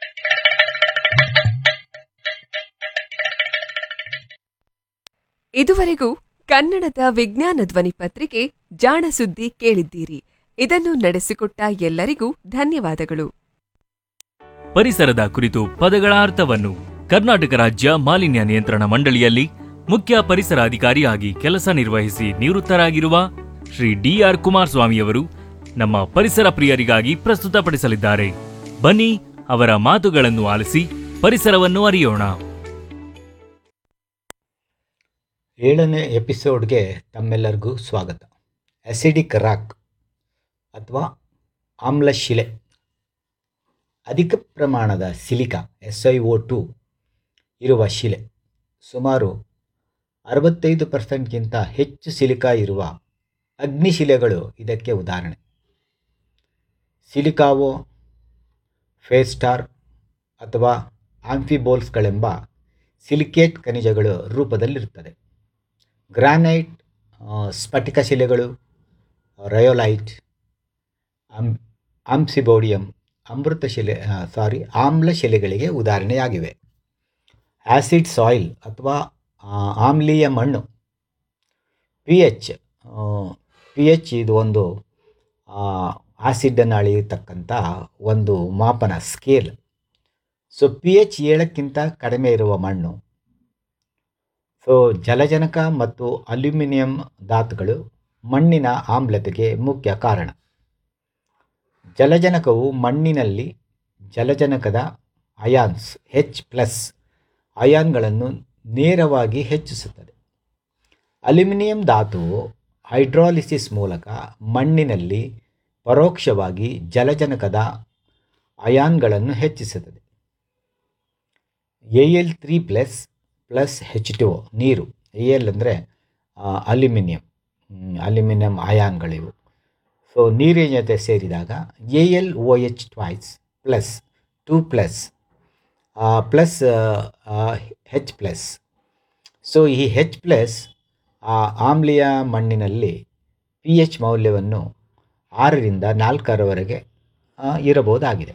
ಇದುವರೆಗೂ ಕನ್ನಡದ ವಿಜ್ಞಾನ ಧ್ವನಿ ಪತ್ರಿಕೆ ಜಾಣ ಸುದ್ದಿ ಕೇಳಿದ್ದೀರಿ ಇದನ್ನು ನಡೆಸಿಕೊಟ್ಟ ಎಲ್ಲರಿಗೂ ಧನ್ಯವಾದಗಳು ಪರಿಸರದ ಕುರಿತು ಪದಗಳ ಅರ್ಥವನ್ನು ಕರ್ನಾಟಕ ರಾಜ್ಯ ಮಾಲಿನ್ಯ ನಿಯಂತ್ರಣ ಮಂಡಳಿಯಲ್ಲಿ ಮುಖ್ಯ ಪರಿಸರ ಅಧಿಕಾರಿಯಾಗಿ ಕೆಲಸ ನಿರ್ವಹಿಸಿ ನಿವೃತ್ತರಾಗಿರುವ ಶ್ರೀ ಡಿಆರ್ ಕುಮಾರಸ್ವಾಮಿಯವರು ನಮ್ಮ ಪರಿಸರ ಪ್ರಿಯರಿಗಾಗಿ ಪ್ರಸ್ತುತಪಡಿಸಲಿದ್ದಾರೆ ಬನ್ನಿ ಅವರ ಮಾತುಗಳನ್ನು ಆಲಿಸಿ ಪರಿಸರವನ್ನು ಅರಿಯೋಣ ಏಳನೇ ಎಪಿಸೋಡ್ಗೆ ತಮ್ಮೆಲ್ಲರಿಗೂ ಸ್ವಾಗತ ಅಸಿಡಿಕ್ ರಾಕ್ ಅಥವಾ ಆಮ್ಲಶಿಲೆ ಅಧಿಕ ಪ್ರಮಾಣದ silica S I O two ಇರುವ ಶಿಲೆ ಸುಮಾರು ಅರವತ್ತೈದು ಪರ್ಸೆಂಟ್ಗಿಂತ ಹೆಚ್ಚು ಸಿಲಿಕಾ ಇರುವ ಅಗ್ನಿಶಿಲೆಗಳು ಇದಕ್ಕೆ ಉದಾಹರಣೆ ಸಿಲಿಕಾವೋ ಫೇಸ್ಟಾರ್ ಅಥವಾ ಆಂಫಿಬೋಲ್ಸ್ಗಳೆಂಬ ಸಿಲಿಕೇಟ್ ಖನಿಜಗಳು ರೂಪದಲ್ಲಿರುತ್ತದೆ ಗ್ರಾನೈಟ್ ಸ್ಫಟಿಕ ಶಿಲೆಗಳು ರಯೋಲೈಟ್ ಅಂ ಆಂಸಿಬೋಡಿಯಂ ಅಮೃತ ಶಿಲೆ ಸಾರಿ ಆಮ್ಲ ಶಿಲೆಗಳಿಗೆ ಉದಾಹರಣೆಯಾಗಿವೆ ಆ್ಯಸಿಡ್ ಸಾಯಿಲ್ ಅಥವಾ ಆಮ್ಲೀಯ ಮಣ್ಣು ಪಿ ಎಚ್ ಪಿ ಎಚ್ ಇದು ಒಂದು ಆಸಿಡನ್ನು ಅಳೆಯತಕ್ಕಂಥ ಒಂದು ಮಾಪನ ಸ್ಕೇಲ್ ಸೊ ಪಿ ಎಚ್ ಏಳಕ್ಕಿಂತ ಕಡಿಮೆ ಇರುವ ಮಣ್ಣು ಸೊ ಜಲಜನಕ ಮತ್ತು ಅಲ್ಯೂಮಿನಿಯಂ ಧಾತುಗಳು ಮಣ್ಣಿನ ಆಮ್ಲತೆಗೆ ಮುಖ್ಯ ಕಾರಣ ಜಲಜನಕವು ಮಣ್ಣಿನಲ್ಲಿ ಜಲಜನಕದ ಅಯಾನ್ಸ್ ಹೆಚ್ ಪ್ಲಸ್ ಅಯಾನ್ಗಳನ್ನು ನೇರವಾಗಿ ಹೆಚ್ಚಿಸುತ್ತದೆ ಅಲ್ಯೂಮಿನಿಯಂ ಧಾತುವು ಹೈಡ್ರಾಲಿಸಿಸ್ ಮೂಲಕ ಮಣ್ಣಿನಲ್ಲಿ ಪರೋಕ್ಷವಾಗಿ ಜಲಜನಕದ ಅಯಾನ್ಗಳನ್ನು ಹೆಚ್ಚಿಸುತ್ತದೆ A L three plus plus H two ನೀರು ಎ ಎಲ್ ಅಂದರೆ ಅಲ್ಯೂಮಿನಿಯಂ ಅಲ್ಯೂಮಿನಿಯಂ ಅಯಾನ್ಗಳಿವು ಸೊ ನೀರಿನ ಜೊತೆ ಸೇರಿದಾಗ A L O H twice plus two plus plus H plus so ಈ ಹೆಚ್ ಪ್ಲಸ್ ಆ ಆಮ್ಲೀಯ ಮಣ್ಣಿನಲ್ಲಿ ಪಿ ಎಚ್ ಮೌಲ್ಯವನ್ನು ಆರರಿಂದ ನಾಲ್ಕರವರೆಗೆ ಇರಬಹುದಾಗಿದೆ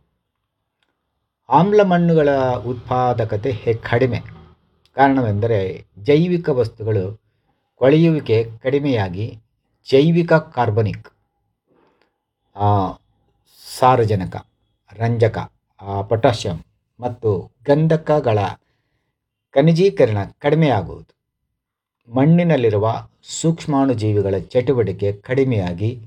ಆಮ್ಲ ಮಣ್ಣುಗಳ ಉತ್ಪಾದಕತೆ ಹೆ- ಕಡಿಮೆ ಕಾರಣವೆಂದರೆ ಜೈವಿಕ ವಸ್ತುಗಳು ಕೊಳೆಯುವಿಕೆ ಕಡಿಮೆಯಾಗಿ ಜೈವಿಕ ಕಾರ್ಬನಿಕ್ ಆ, ಸಾರಜನಕ ರಂಜಕ ಆ, ಪೊಟ್ಯಾಷಿಯಂ ಮತ್ತು ಗಂಧಕಗಳ ಖನಿಜೀಕರಣ ಕಡಿಮೆಯಾಗುವುದು ಮಣ್ಣಿನಲ್ಲಿರುವ ಸೂಕ್ಷ್ಮಾಣುಜೀವಿಗಳ ಚಟುವಟಿಕೆ ಕಡಿಮೆಯಾಗಿ